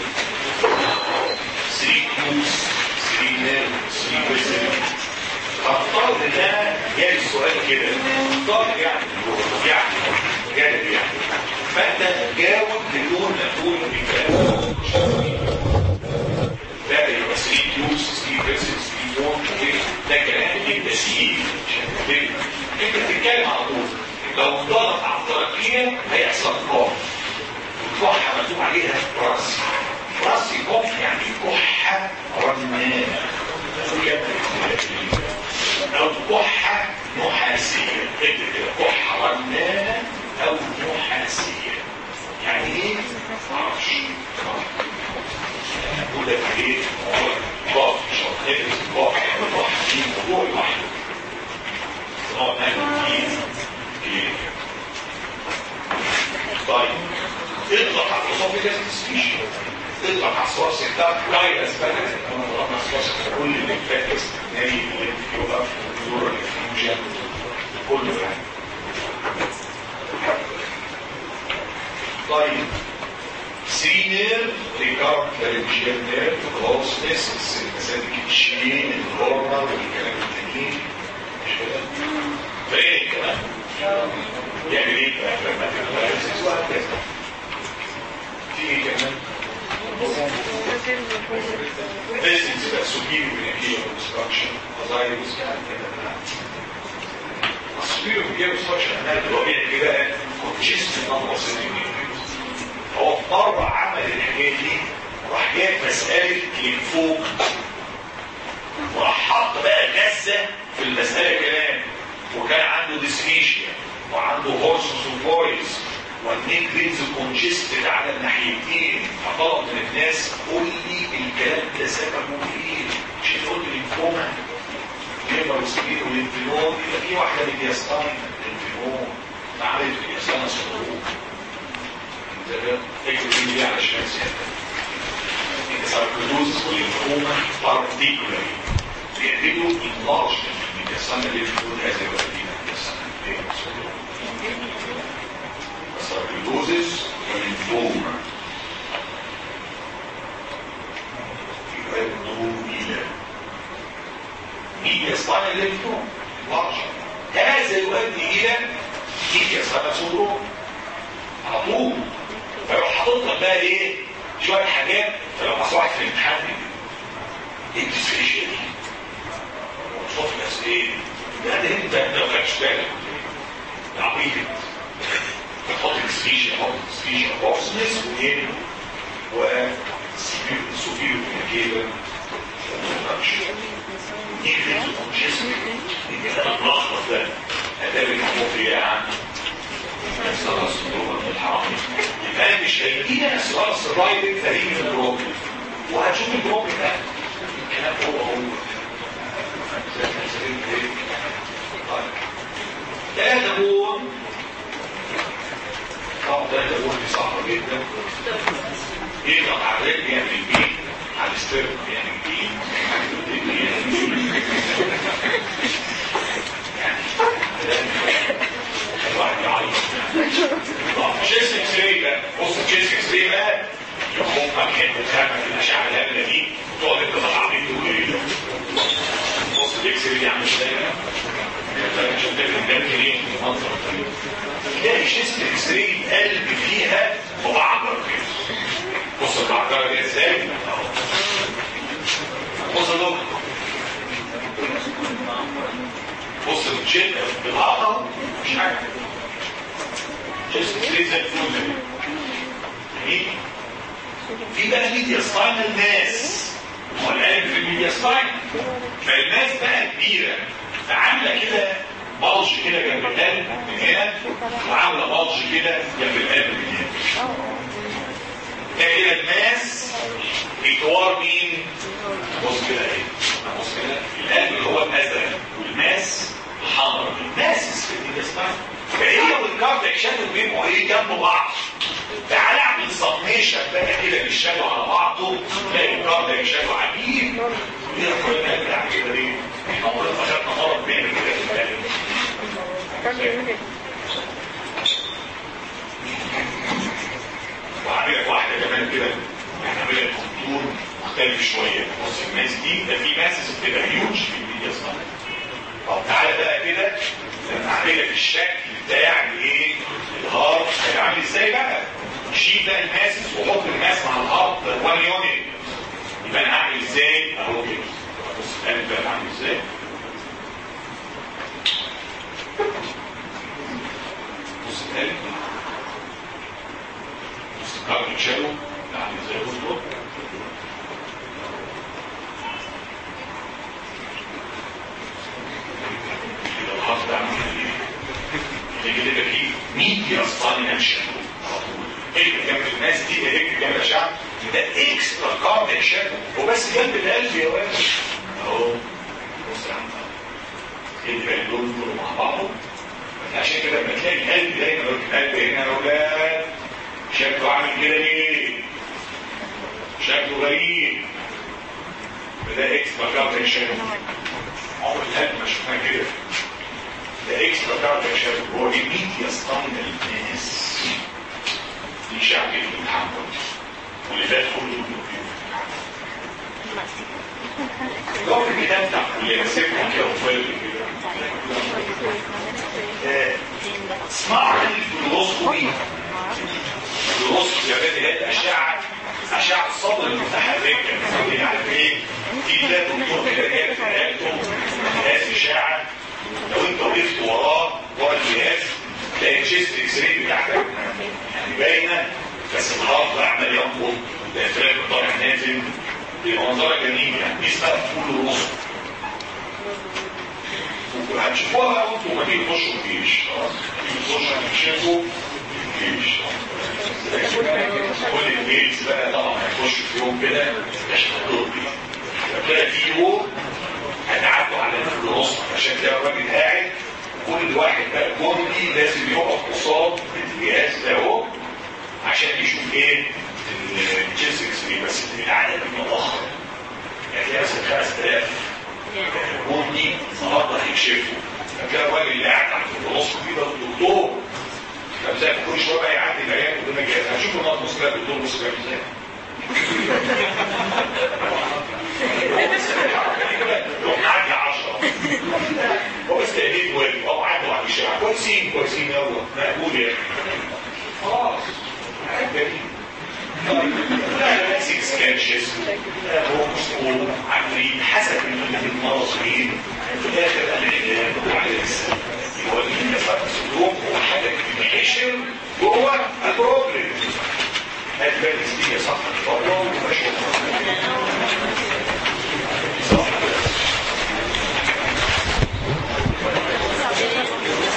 3 كيوز 3 نيرف 3 ويسل فافترض ان انا جاي السؤال كده افترض يعني يعني جانب يعني فانت جاوب بدون ما تقول الكلام ده يبقى 3 كيوز 3 ويسل 3 نيرف ده كلام يبقى سي انت بتتكلم على طول لو ضغط على التركيه هيحصل قاف الكحه مكتوب عليها راسي راسي كح يعني كحه رنانه او كحه نحاسيه اكتب كده كحه رنانه او نحاسيه يعني ايه؟ معرفش اقول لك ايه؟ موضوع ضغط شرطيه ضغط ضغط دي موضوع لوحده نقعد نعمل فيه طيب اضغط على الاسوفيجاس سبيشن اضغط على الصوص بتاعك فايروس بقى انا ضغطنا الصوص كل اللي فات استثنائي والانفيولا والفلورا الانفيوجن كله يعني طيب سي نير ريكارد لارنجيال نير كلوزنس السيمباثيك تشين الكورنر والكلام التانيين مش كده فايه كمان يعمل ايه بقى لما تبقى في ايه كمان This is a superior vehicle construction design superior vehicle construction انا دلوقتي اللي بقى congestion number هو مرة عمل الحكاية دي راح جايب مسألة للفوق وراح حط بقى جسة في المسألة كمان وكان عنده ديسفيشيا وعنده هورسس وفويس والنيك رينز كونجستد على الناحيتين فطلب من الناس قول لي الكلام ده سببه ايه مش تقول لي لينفوما ليبر وسبير والانفلون يبقى في واحده بالياستاين الانفلون عملت بالياستاين صدروق انت تكتب دي علشان سيادتك الساركوزوز واللينفوما بارتيكولاري بيعملوا انلارجمنت من الياستاين الانفلون هذا الوقتين sarcoidosis والليمفوما يؤدوا إلى ميديا صانع الليمفوما هذا يؤدي إلى ميديا صانع صدروم على طول فيروح حاطط لك بقى ايه شويه حاجات فلو اصبحت في الامتحان ايه الديسفيشيا دي وصف ناس ايه ده انت لو خدتش بالك عبيط تحط السبيشن تحط السبيشن بوكسنس وين وسوفيرو كيبل يخلط الجسم الكلام الملخبط ده اداب المخ يا عم صار الصدور الحرام يبقى انا مش هيدينا سؤال الرايدنج فريق من البروبلم وهتشوف البروبلم ده الكلام هو هو ثلاثة بون طبعا ثلاثة بون دي صعبة جدا يقدر على الرجل يعمل بيه على الستيرن يعمل بيه الواحد يعيط تشيست اكس راي بقى بص تشيست اكس راي بقى يقوم مكان مخافة الأشعة الهبلة دي وتقعد انت طالع بيه تقول ايه بص الاكس راي دي عامل ازاي بقى شفت الجنب ليه المنظر الطريق تلاقي شيست اكس راي القلب فيها مبعجر كده بص المعجرة دي ازاي بص دول بص الشيت بالعضل مش حاجة شيست اكس راي زي الفل جميل في بقى ميديا سباينال ماس هو القلب في الميديا سباين فالماس بقى كبيرة فعاملة كده بلج كده جنب القلب من هنا وعاملة بلج كده جنب القلب من هنا ده كده الماس بجوار مين؟ بص كده اهي بص كده القلب اللي هو الازرق والماس الحمراء الماس في الميديا سباين فهي والكاردياك شادو بيبقوا ايه جنب بعض تعالى اعمل سبميشن بقى كده بالشادو على بعضه تلاقي الكاردياك شادو عجيب ودي كلنا بنعمل كده ليه؟ احنا عمرنا ما خدنا مرض بيعمل كده في القلب وعامل لك واحده كمان كده يعني عامل لك كونتور مختلف شويه بص الماس دي ده في ماسس بتبقى هيوج في الميديا سباين طب تعالى بقى كده لما اعمل لك الشكل بتاع الايه الهارت هيبقى عامل ازاي بقى شيل ده الماسس وحط الماس مع الهارت 1 يونت يبقى انا هعمل ازاي اهو كده بص القلب بقى عامل ازاي بص القلب بص الكارت شالو عامل ازاي برضه الخط ده عامل ايه؟ اللي كده فيه ميديا سباينال هيك جنب الناس دي هيك جنب الشعب ده اكسترا كارديك شادو وبس جنب القلب يا ولد اهو بص يا عم ايه اللي دول دول مع بعض عشان كده لما تلاقي القلب دايما القلب هنا يا ولاد شكله عامل كده ليه؟ شكله غريب ده اكسترا كارديك شادو عمر القلب ما شفناه كده ده اكسترا كارديك شادو هو بيميت يصطنع الناس دي شعب المتحمل واللي فات كله لو في الكتاب بتاع اللي مسكنا كده وفايل كده اسمعوا عن الفلوسفي الفلوسفي يا بني هي الاشعه اشعه الصدر المتحركه بنسميها عارف ايه في ده دكتور كده جاي في عيادته جهاز اشاعه لو انت وقفت وراه ورا الجهاز تلاقي الشيست اكس راي بتاعتك يعني باينه بس الهارت عمال ينقض الافراد طالع نازل بيبقى منظرها جميل يعني دي اسمها فول الرسل هتشوفوها بقى وانتوا ما تيجي تخشوا الجيش خلاص تيجي تخشوا هتكشفوا الجيش كل الجيش بقى طبعا هيخش في يوم كده يشتغلوا بيه فكده في يوم هتعدوا على الرسل عشان كده الراجل قاعد كل واحد بقى جندي لازم يقف قصاد الجهاز ده اهو عشان يشوف ايه الجينس اكس بس العدد المتاخر يعني تلاقي مثلا 5000 جندي النهارده هيكشفوا فكده الراجل اللي قاعد تحت النص دي ده الدكتور فبزي كل شويه بقى يعدي العيال قدام الجهاز هنشوف النهارده بص بقى الدكتور بص بقى ازاي يروح معدي 10 هو بس تأديب واجب او عدوا على الشارع كويسين كويسين يلا مقبول يا خلاص جميل لا لا سيكس كاتشز هو مسؤول عفريت حسب المرض مين في الاخر العلاج وعلى السلام هو السلوك هو حاجه بتنحشر جوه البروبلم هات بالك دي صح والله ومشي صح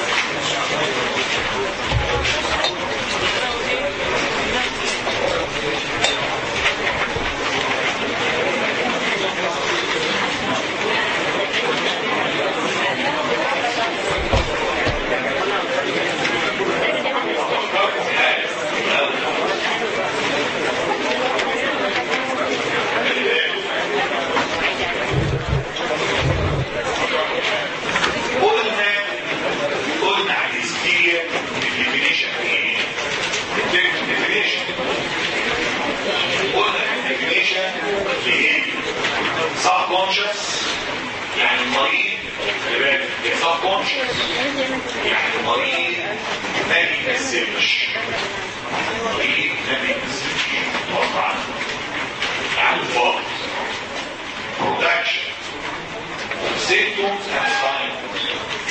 يعني المريض ما بيكسبش المريض ما بيكسبش طبعا على الفقر production symptoms and signs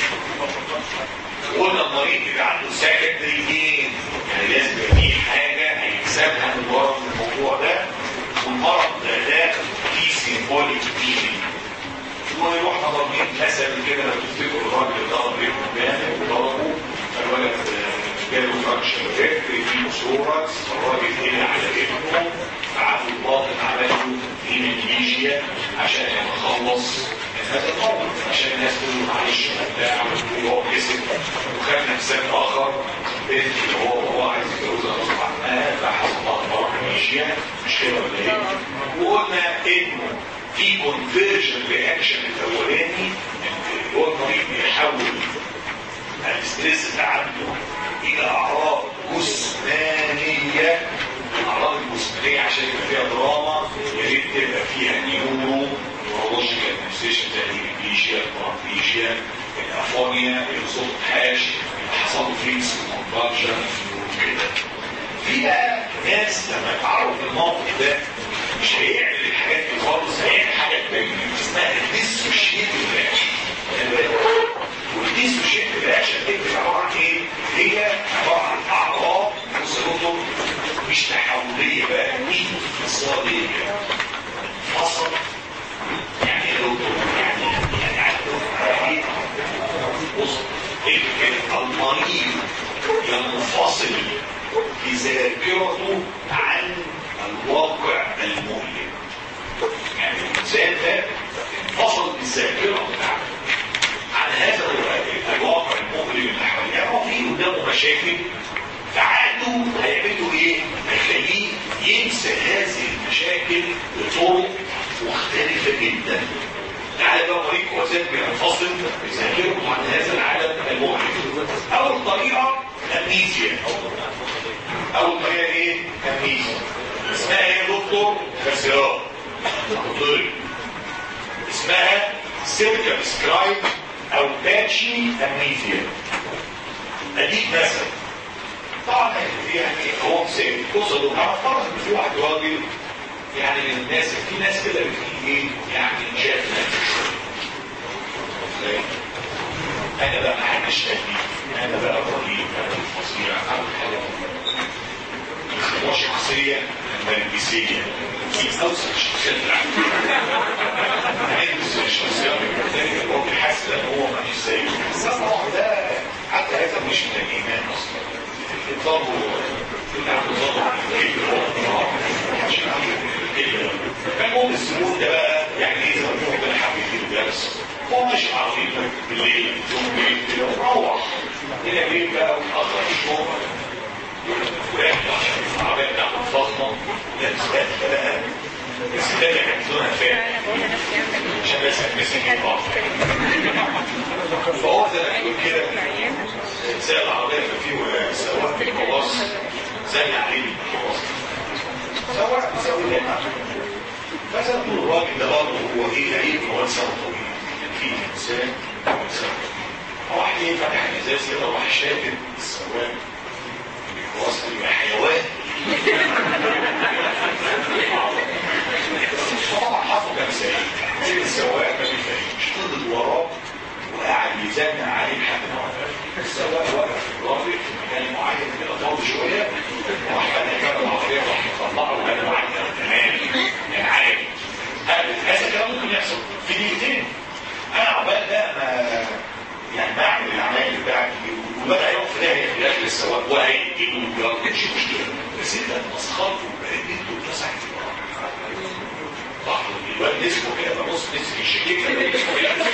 قلنا المريض يبقى عنده secondary gain يعني لازم يبقى فيه حاجة هيكسبها من ورا الموضوع ده والمرض ده ده فيه symbolic meaning ورحنا ضاربين مثل كده لو تفتكروا الراجل اللي ضرب ابنه جامد وضربه فالولد جاله فراكشن فكري في سوركس الراجل هنا على ابنه قعدوا الباطن عملوا هيماتيجيا عشان يتخلص من هذا الموقف عشان الناس تقول معلش وبتاع وهو كسب وخدنا مثال اخر بنت اللي هو هو عايز يتجوزها غصب عنها فحصل لها هيماتيجيا مش كده ولا ايه؟ وقلنا انه في كونفيرجن رياكشن الاولاني هو المريض بيحول الاستريس اللي عنده الى اعراض جسمانيه الاعراض الجسمانيه عشان يبقى فيها دراما يا ريت تبقى فيها نيورو نيورولوجيكال مانيفستيشن زي الهيميبليشيا البارابليشيا الافونيا الصوت حاش حصل له فينس كونفرجن كده في بقى ناس لما يتعرض للموقف ده مش هيعمل الحاجات دي خالص هيعمل حاجه تانية اسمها الديسوشيت رياكشن والديسوشيت رياكشن دي بتبقى عباره عن ايه؟ هي عباره عن اعراض وصلته مش تحوليه بقى مش اقتصاديه فصل يعني ايه دكتور؟ يعني يعني عنده بص ايه كده المريض ينفصل بذاكرته عن الواقع المؤلم يعني الانسان ده انفصل بالذاكره بتاعته عن هذا الواقع المؤلم اللي حواليه يعني هو في قدامه مشاكل فعقله هيعمله ايه؟ هيخليه ينسى هذه المشاكل بطرق مختلفه جدا تعالى بقى مريض وزاد بينفصل بذاكرته عن هذا العالم المؤلم اول طريقه امنيزيا اول طريقه ايه؟ امنيزيا اسمها ايه يا دكتور؟ كسرات ضرب اسمها سيركا سكرايب او باتشي امنيزيا اديك مثلا طبعا يعني هو مثال توصل فرض ان في واحد راجل يعني من الناس في ناس كده بتيجي ايه يعني شاف نفسه انا بقى محدش تهديد انا بقى رهيب انا فظيع اعمل حاجه هو شخصيه ملبسيه في اوسط الشخصيات العالميه عايز الشخصيه المختلفه اللي هو بيحس ان هو مش زيه النوع ده حتى هذا مش من الايمان اصلا الضرب فالمهم الزبون ده بقى يعني ايه زبون ربنا حابب يديله درس هو ماشي عربيته بالليل يوم بيت كده وروح هنا بيت بقى وتأخر في الشغل وراجع عشان العربية بتاعته الفخمة لابس بدلة بقى بس ده كانت لونها فاتح عشان بس هتمسك البعض فهو زي ما تقول كده ساق العربية فيه سواق بالميكروباص زي عليه بالميكروباص سواق يساوي لنا فزي طول الراجل ده برضه هو ايه عيب هو انسان طويل في انسان وانسان هو واحد ايه فتح الازاز كده وراح شاتم السواق الميكروباص يبقى حيوان طبعا حافظ كان سايق السواق ما بيفهمش فضل وراه وقاعد يزنق عليه لحد ما وقف السواق وقف في الراجل في مكان معين كده فاضي شويه راح فتح باب العربيه راح مطلعه وقال له عادي تمام يعني عادي هذا كلام ممكن يحصل في دقيقتين انا عقبال ده ما يعني بعمل العمايل بتاعتي وبدا يقف في داهيه في الاخر السواق وهيقتله ويلا مش مشكله بس انت مسخرته وبقيت انت واتسعت صح الواد اسمه كده ببص نسي الشكيك ده اسمه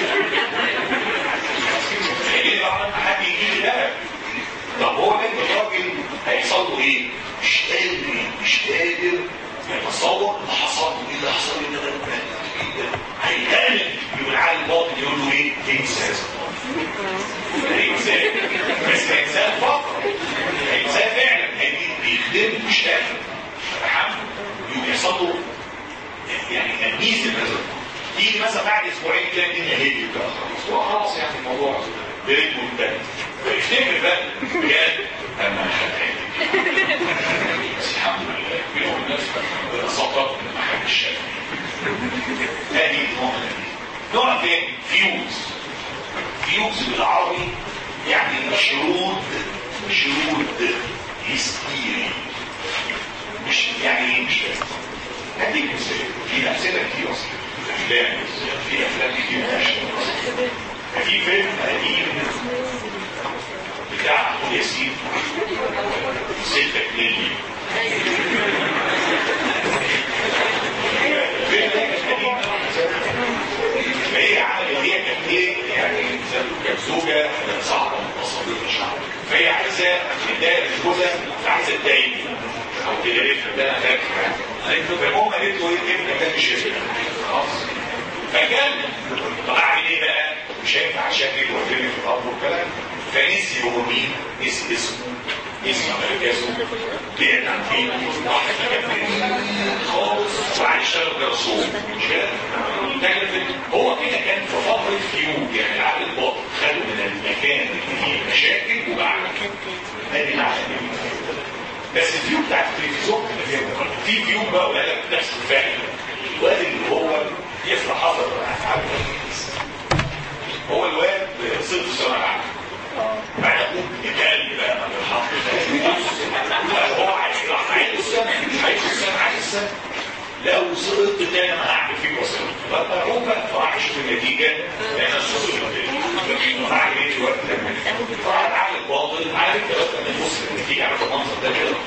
ايه بقى حد يجي لي ده طب هو كان الراجل هيحصل له ايه مش قادر مش قادر يتصور اللي حصل له ايه اللي حصل له ده ده هيتكلم يقول على الباطن يقول له ايه انسى هينساه بس هينساه فقط هينساه فعلا هيجي بيخدمه مش قادر فتحمل يقوم يحصل له يعني تمييز النظر تيجي مثلا بعد اسبوعين تلاقي الدنيا هديت بقى خلاص هو خلاص يعني الموضوع بريك منتهي فيفتكر بقى بجد انا هتعمل بس الحمد لله بينهم الناس ببساطه ما حدش شاف ادي نوع نوع تاني فيوز فيوز بالعربي يعني شرود شرود هستيري مش يعني ايه مش فاهم هديك مثال في امثله كتير اصلا افلام في افلام كتير اكشن في فيلم قديم بتاع محمود ياسين ستة اتنين الفيلم ده كان قديم فهي عملت هي كانت ايه يعني كانت زوجه صعبه متصلة مش عارف فهي عايزه تضايق جوزها عايزه تضايقني او تقرفها ده انا فاكر فالمهم قالت له ايه ابنك ده مش ابنك خلاص فكان طب اعمل ايه بقى؟ مش هينفع شكلي وفيلم في الارض والكلام فنسي هو مين؟ نسي اسمه نسي مركزه بعد عن فين راح مكان خالص وقعد يشتغل كرسول مش كده؟ هو كده كان في فتره فيوم يعني العقل الباطن خده من المكان اللي فيه مشاكل وبعد ادي العقل بس الفيو بتاع التلفزيون في فيو بقى ولا لك نفس الفعل الواد اللي هو يفرح حصل هو الواد صفر سنه العقل بعد ابوه اتقل بقى من الحق هو عايز راح عايز السنه مش عايز السنه عايز السنه لو سقطت تاني انا هعمل فيك وصل فمرعوب بقى فراح يشوف النتيجه لان الصوت فاعمل ايه دلوقتي فراح عامل باطل عارف دلوقتي لما يبص النتيجه على المنظر ده كده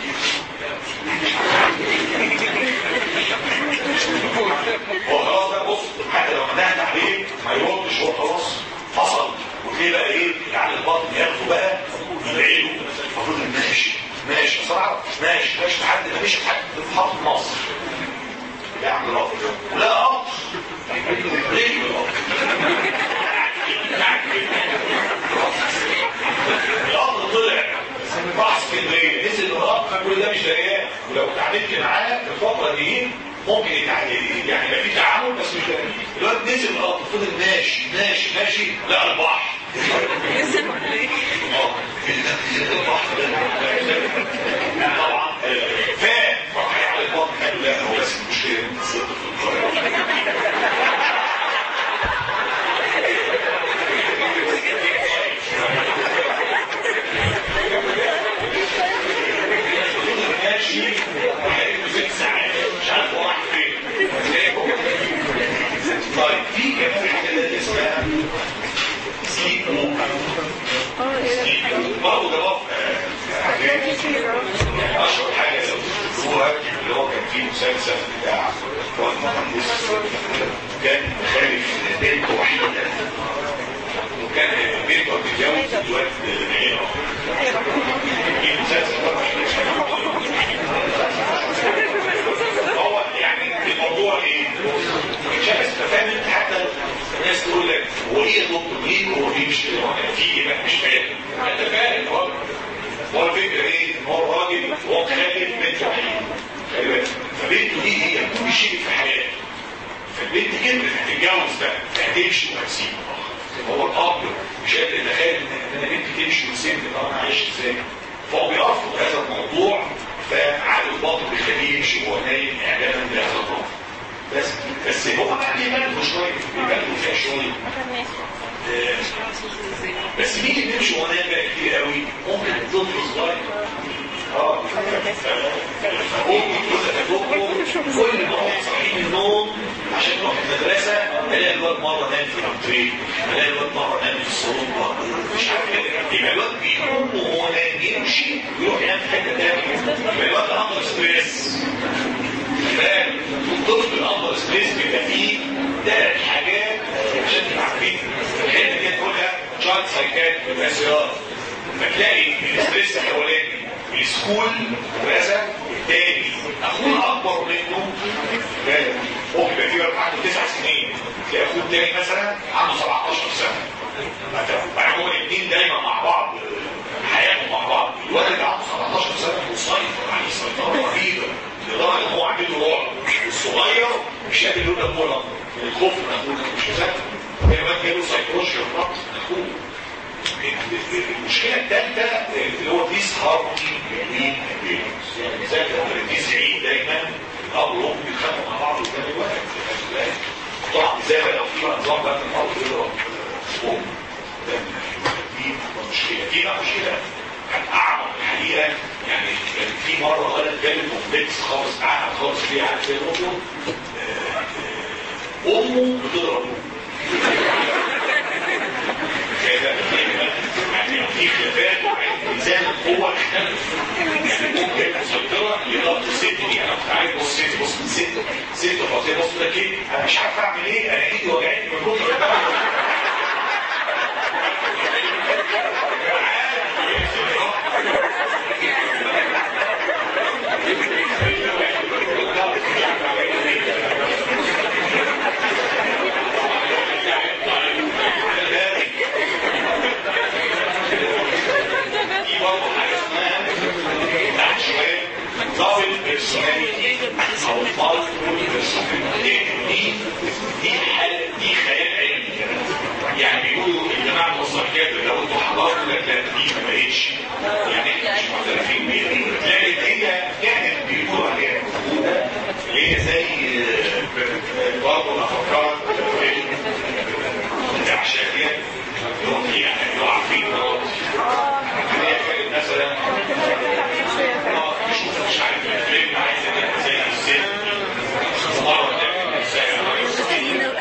هو خلاص بقى بص حتى لو ندهت عليه ما يردش هو خلاص فصل وتلاقيه بقى ايه يعني البطن ياخده بقى يدعيله المفروض ماشي ماشي بصراحه ماشي ماشي لحد ما مشي لحد في خط مصر يعمل قطر ولا قطر رجل القطر طلع راح اسكندريه نزل القطر كل ده مش دريان ولو اتعاملت معاه في الفتره دي ممكن يتعامل يعني يبقى في تعامل بس مش دريان الواد نزل القطر فضل ماشي ماشي ماشي لا البحر طبعا فاهم راح على البطن قال لا هو بس المشكله انت صرت في القريه ماشي وحقيقته ست ساعات مش عارف هو راح فين طيب في كمان حاجه اسمها سليب برضه ده اشهر حاجه هو اللي هو كان فيه مسلسل بتاع واد مهندس كان خالف بنت وحيده وكان بنته بتتجوز الواد عيره في مسلسل هو يعني الموضوع ايه؟ شبه فاهم انت حتى الناس تقول لك هو ايه يا دكتور ليه هو في مش في ايه بقى مش فاهم انت فاهم هو هو الفكره ايه؟ ان هو راجل هو خالف بنت وحيد خلي بالك فبنته دي هي كل شيء في حياته فالبنت كبرت هتتجوز بقى هتمشي وهتسيبه هو الاب مش قادر يتخيل ان انا بنتي تمشي وتسيبني طب انا عايش ازاي؟ فهو بيرفض هذا الموضوع فعقل الباطن بيخليه يمشي وهو نايم اعلانا بهذا الرفض بس بس هو بقى بيبالغ شويه بيبالغ فيها شويه آه، بس مين اللي بيمشي وهو نايم بقى كتير قوي ممكن طفل صغير اه فابوه كل ما هو صحيح من النوم عشان يروح المدرسه الاقي الواد مره نام في الانتريه الاقي الواد مره نام في الصالون مش عارف كده يبقى الواد بيقوم وهو نايم يمشي ويروح ينام في حته تانيه يبقى الواد عنده ستريس فاهم الطفل الاندر ستريس بيبقى فيه ثلاث حاجات عشان تبقى عارفين الحته دي تقولها تشايلد سايكات بيبقى سياره فتلاقي الستريس الاولاني السكول مدرسه الثاني اخوه اكبر منه بالك هو بيبقى فيه عنده تسع سنين تلاقي اخوه الثاني مثلا عنده 17 سنه مثلا هما الاثنين دايما مع بعض حياتهم مع بعض الولد اللي عنده 17 سنه مسيطر عليه سيطره رهيبه لدرجه ان هو عنده رعب والصغير مش قادر يقول لابوه من الخوف من اخوه مش مصدق الواد جاله سيكولوجيا من اخوه المشكله الثالثه اللي هو ديس هارموني بين يعني زي التركيز عيد دايما الاب والام بيتخانقوا مع بعض قدام الولد خلي بالك. طبعا زي ما لو في نظام بقى الاب يضرب ام ده دي مشكله في بقى مشكله كان اعمق الحقيقه يعني كان في مره ولد جالي كومبلكس خالص قاعد خالص فيه على فين امه بتضرب امه كده يعني في خلافات ميزان القوه يعني ممكن مسيطره لضبط الست دي انا كنت عايز بص ست بص ست ست فاطمه بص لك ايه انا مش عارف اعمل ايه انا ايدي وجعتني من كتر دي برضه حاجه اسمها تحت شويه دبل بيرسوناليتي او مالتيبل بيرسوناليتي دي دي حاله دي خيال علمي كده يعني بيقولوا الجماعه المصريين لو انتوا حضرتوا لا لا دي ما بقتش يعني احنا مش معترفين بيها لكن هي كانت بيقولوا عليها موجوده اللي هي زي آه، برضه الافكار بتاع الشافيه اللي هو يعني اللي هو عارفين هي كانت مثلا اه مش مش عارف الفيلم عايز يبقى زي الست مره تعمل زي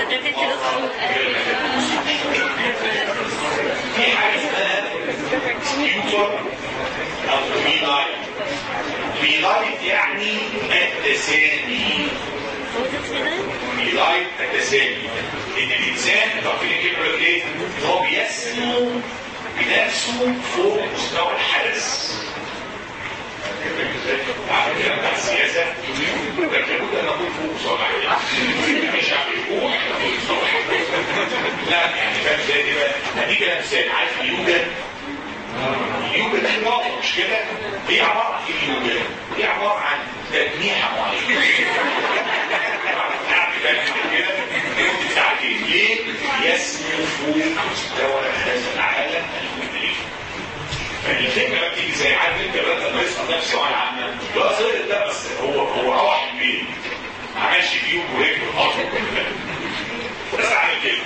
في حاجه اسمها سكيوتر او بي لايت بي لايت يعني التسامي بي لايت التسامي ان الانسان تعرفين الكلمه ايه؟ هو بيسمو بنفسه فوق مستوى الحدث عارف كده بتاع السياسة ده لابد ان اكون فوق مستوى الحدث مش هيكون لا يعني فاهم ازاي دي بقى هديك كده مثال عارف اليوجا اليوجا دي رياضه مش كده هي عباره عن ايه اليوجا هي عباره عن تجميعه معينه قاعد بالك كده لمده ساعتين ليه؟ يسمو فوق مستوى هذا العالم المدرك فالفكره بقى بتيجي زي عارف انت بقى لما يسال نفسه على عمل ده صغير ده بس هو هو روح البيت ما عملش فيه ورجله الارض بس عامل كده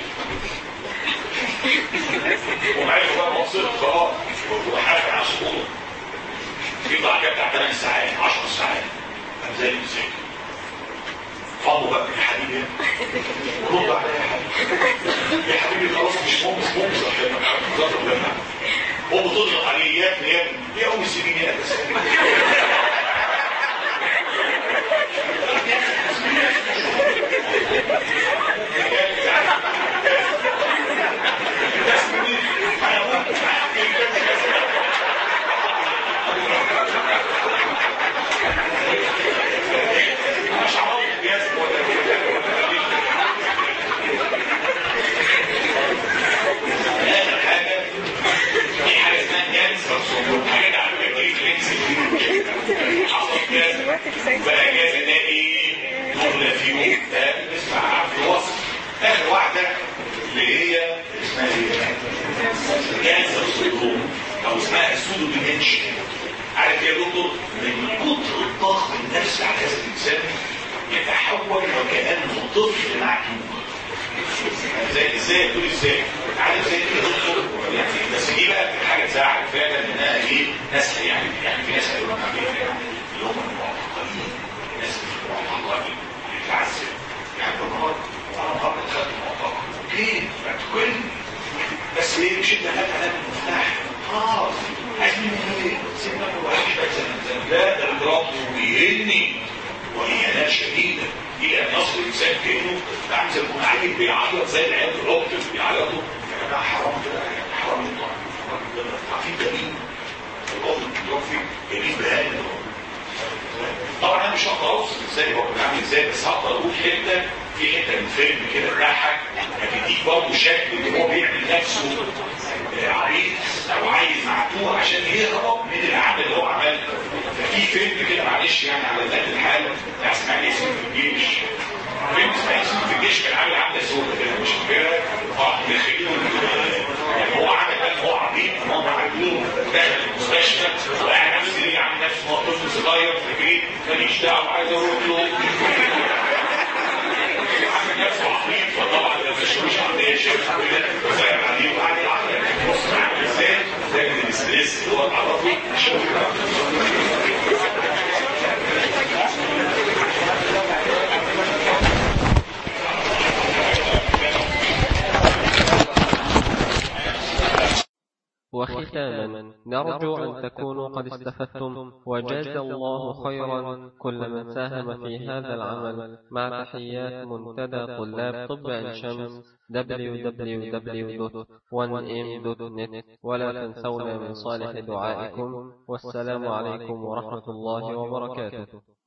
ومعايا بقى مصير خلاص وحاجه على سقوطه يطلع كده بتاع 8 ساعات 10 ساعات زي المسك فاضوا بقى يا حبيبي رد عليا يا حبيبي يا حبيبي خلاص مش مهم مش مهم هو بتضغط عليه يا ابني يا ابني يا ام سيبيني يا بس مش عارف يا اخر حاجه في حاجه اسمها كانسر سندروم حاجه على فكره دي كانسر حصل كذا بقى كذا ده ايه جمله فيهم ده اسمع عارف الوصف اخر واحده اللي هي اسمها ايه كانسر سندروم او اسمها سودو ديمنشن عارف يا دكتور من كتر الضغط النفسي على هذا الانسان يتحول وكانه طفل معجون ازاي ازاي تقول ازاي عارف زي كده دكتور يعني بس دي بقى حاجه تزعل فعلا انها ايه ناس يعني يعني في ناس هيقولوا لك ايه اللي هم المعتقلين ناس المعتقلين بتتعذب يعني النهارده انا النهارده خدت معتقل اوكي اعتقلني بس ليه مش انت هات على المفتاح اه عايز مني ايه سيبنا من واحد بس لا ده بيضربه ويهني وإهانات شديدة إلى أن يصل الإنسان كأنه عامل زي يكون عيل بيعيط زي العيال العبط اللي بيعيطوا يا جماعة حرام كده يعني حرام انتوا عارفين ده مين؟ العبط اللي فيه جميل بهانة طبعا انا مش هقدر اوصف ازاي هو كان عامل ازاي بس هقدر اقول حته في حته من فيلم كده بتضحك هتديك برضه شكل ان هو بيعمل نفسه آه، عريض او عايز معتوه عشان يهرب من العمل اللي هو عمله ففي فيلم كده معلش يعني على ذات الحال بتاع اسماعيل ياسين في الجيش فيلم اسماعيل ياسين في الجيش كان عامل عامله سودة كده مش فاكرها اه مدخلينه يعني هو عمل بقى ان هو عبيط داخل المستشفى وقاعد على السرير عامل نفسه هو طفل صغير في البيت ماليش دعوه عايز اروح له عامل نفسه عبيط فطبعا ما تشوفش عمليه شيخ وزعل عليه وقعد يعيط بص عامل ازاي ده من الاستريس اللي هو اتعرض له وختاما نرجو أن تكونوا قد استفدتم وجاز الله خيرا كل من ساهم في هذا العمل مع تحيات منتدى طلاب طب عين شمس www.1m.net ولا تنسونا من صالح دعائكم والسلام عليكم ورحمة الله وبركاته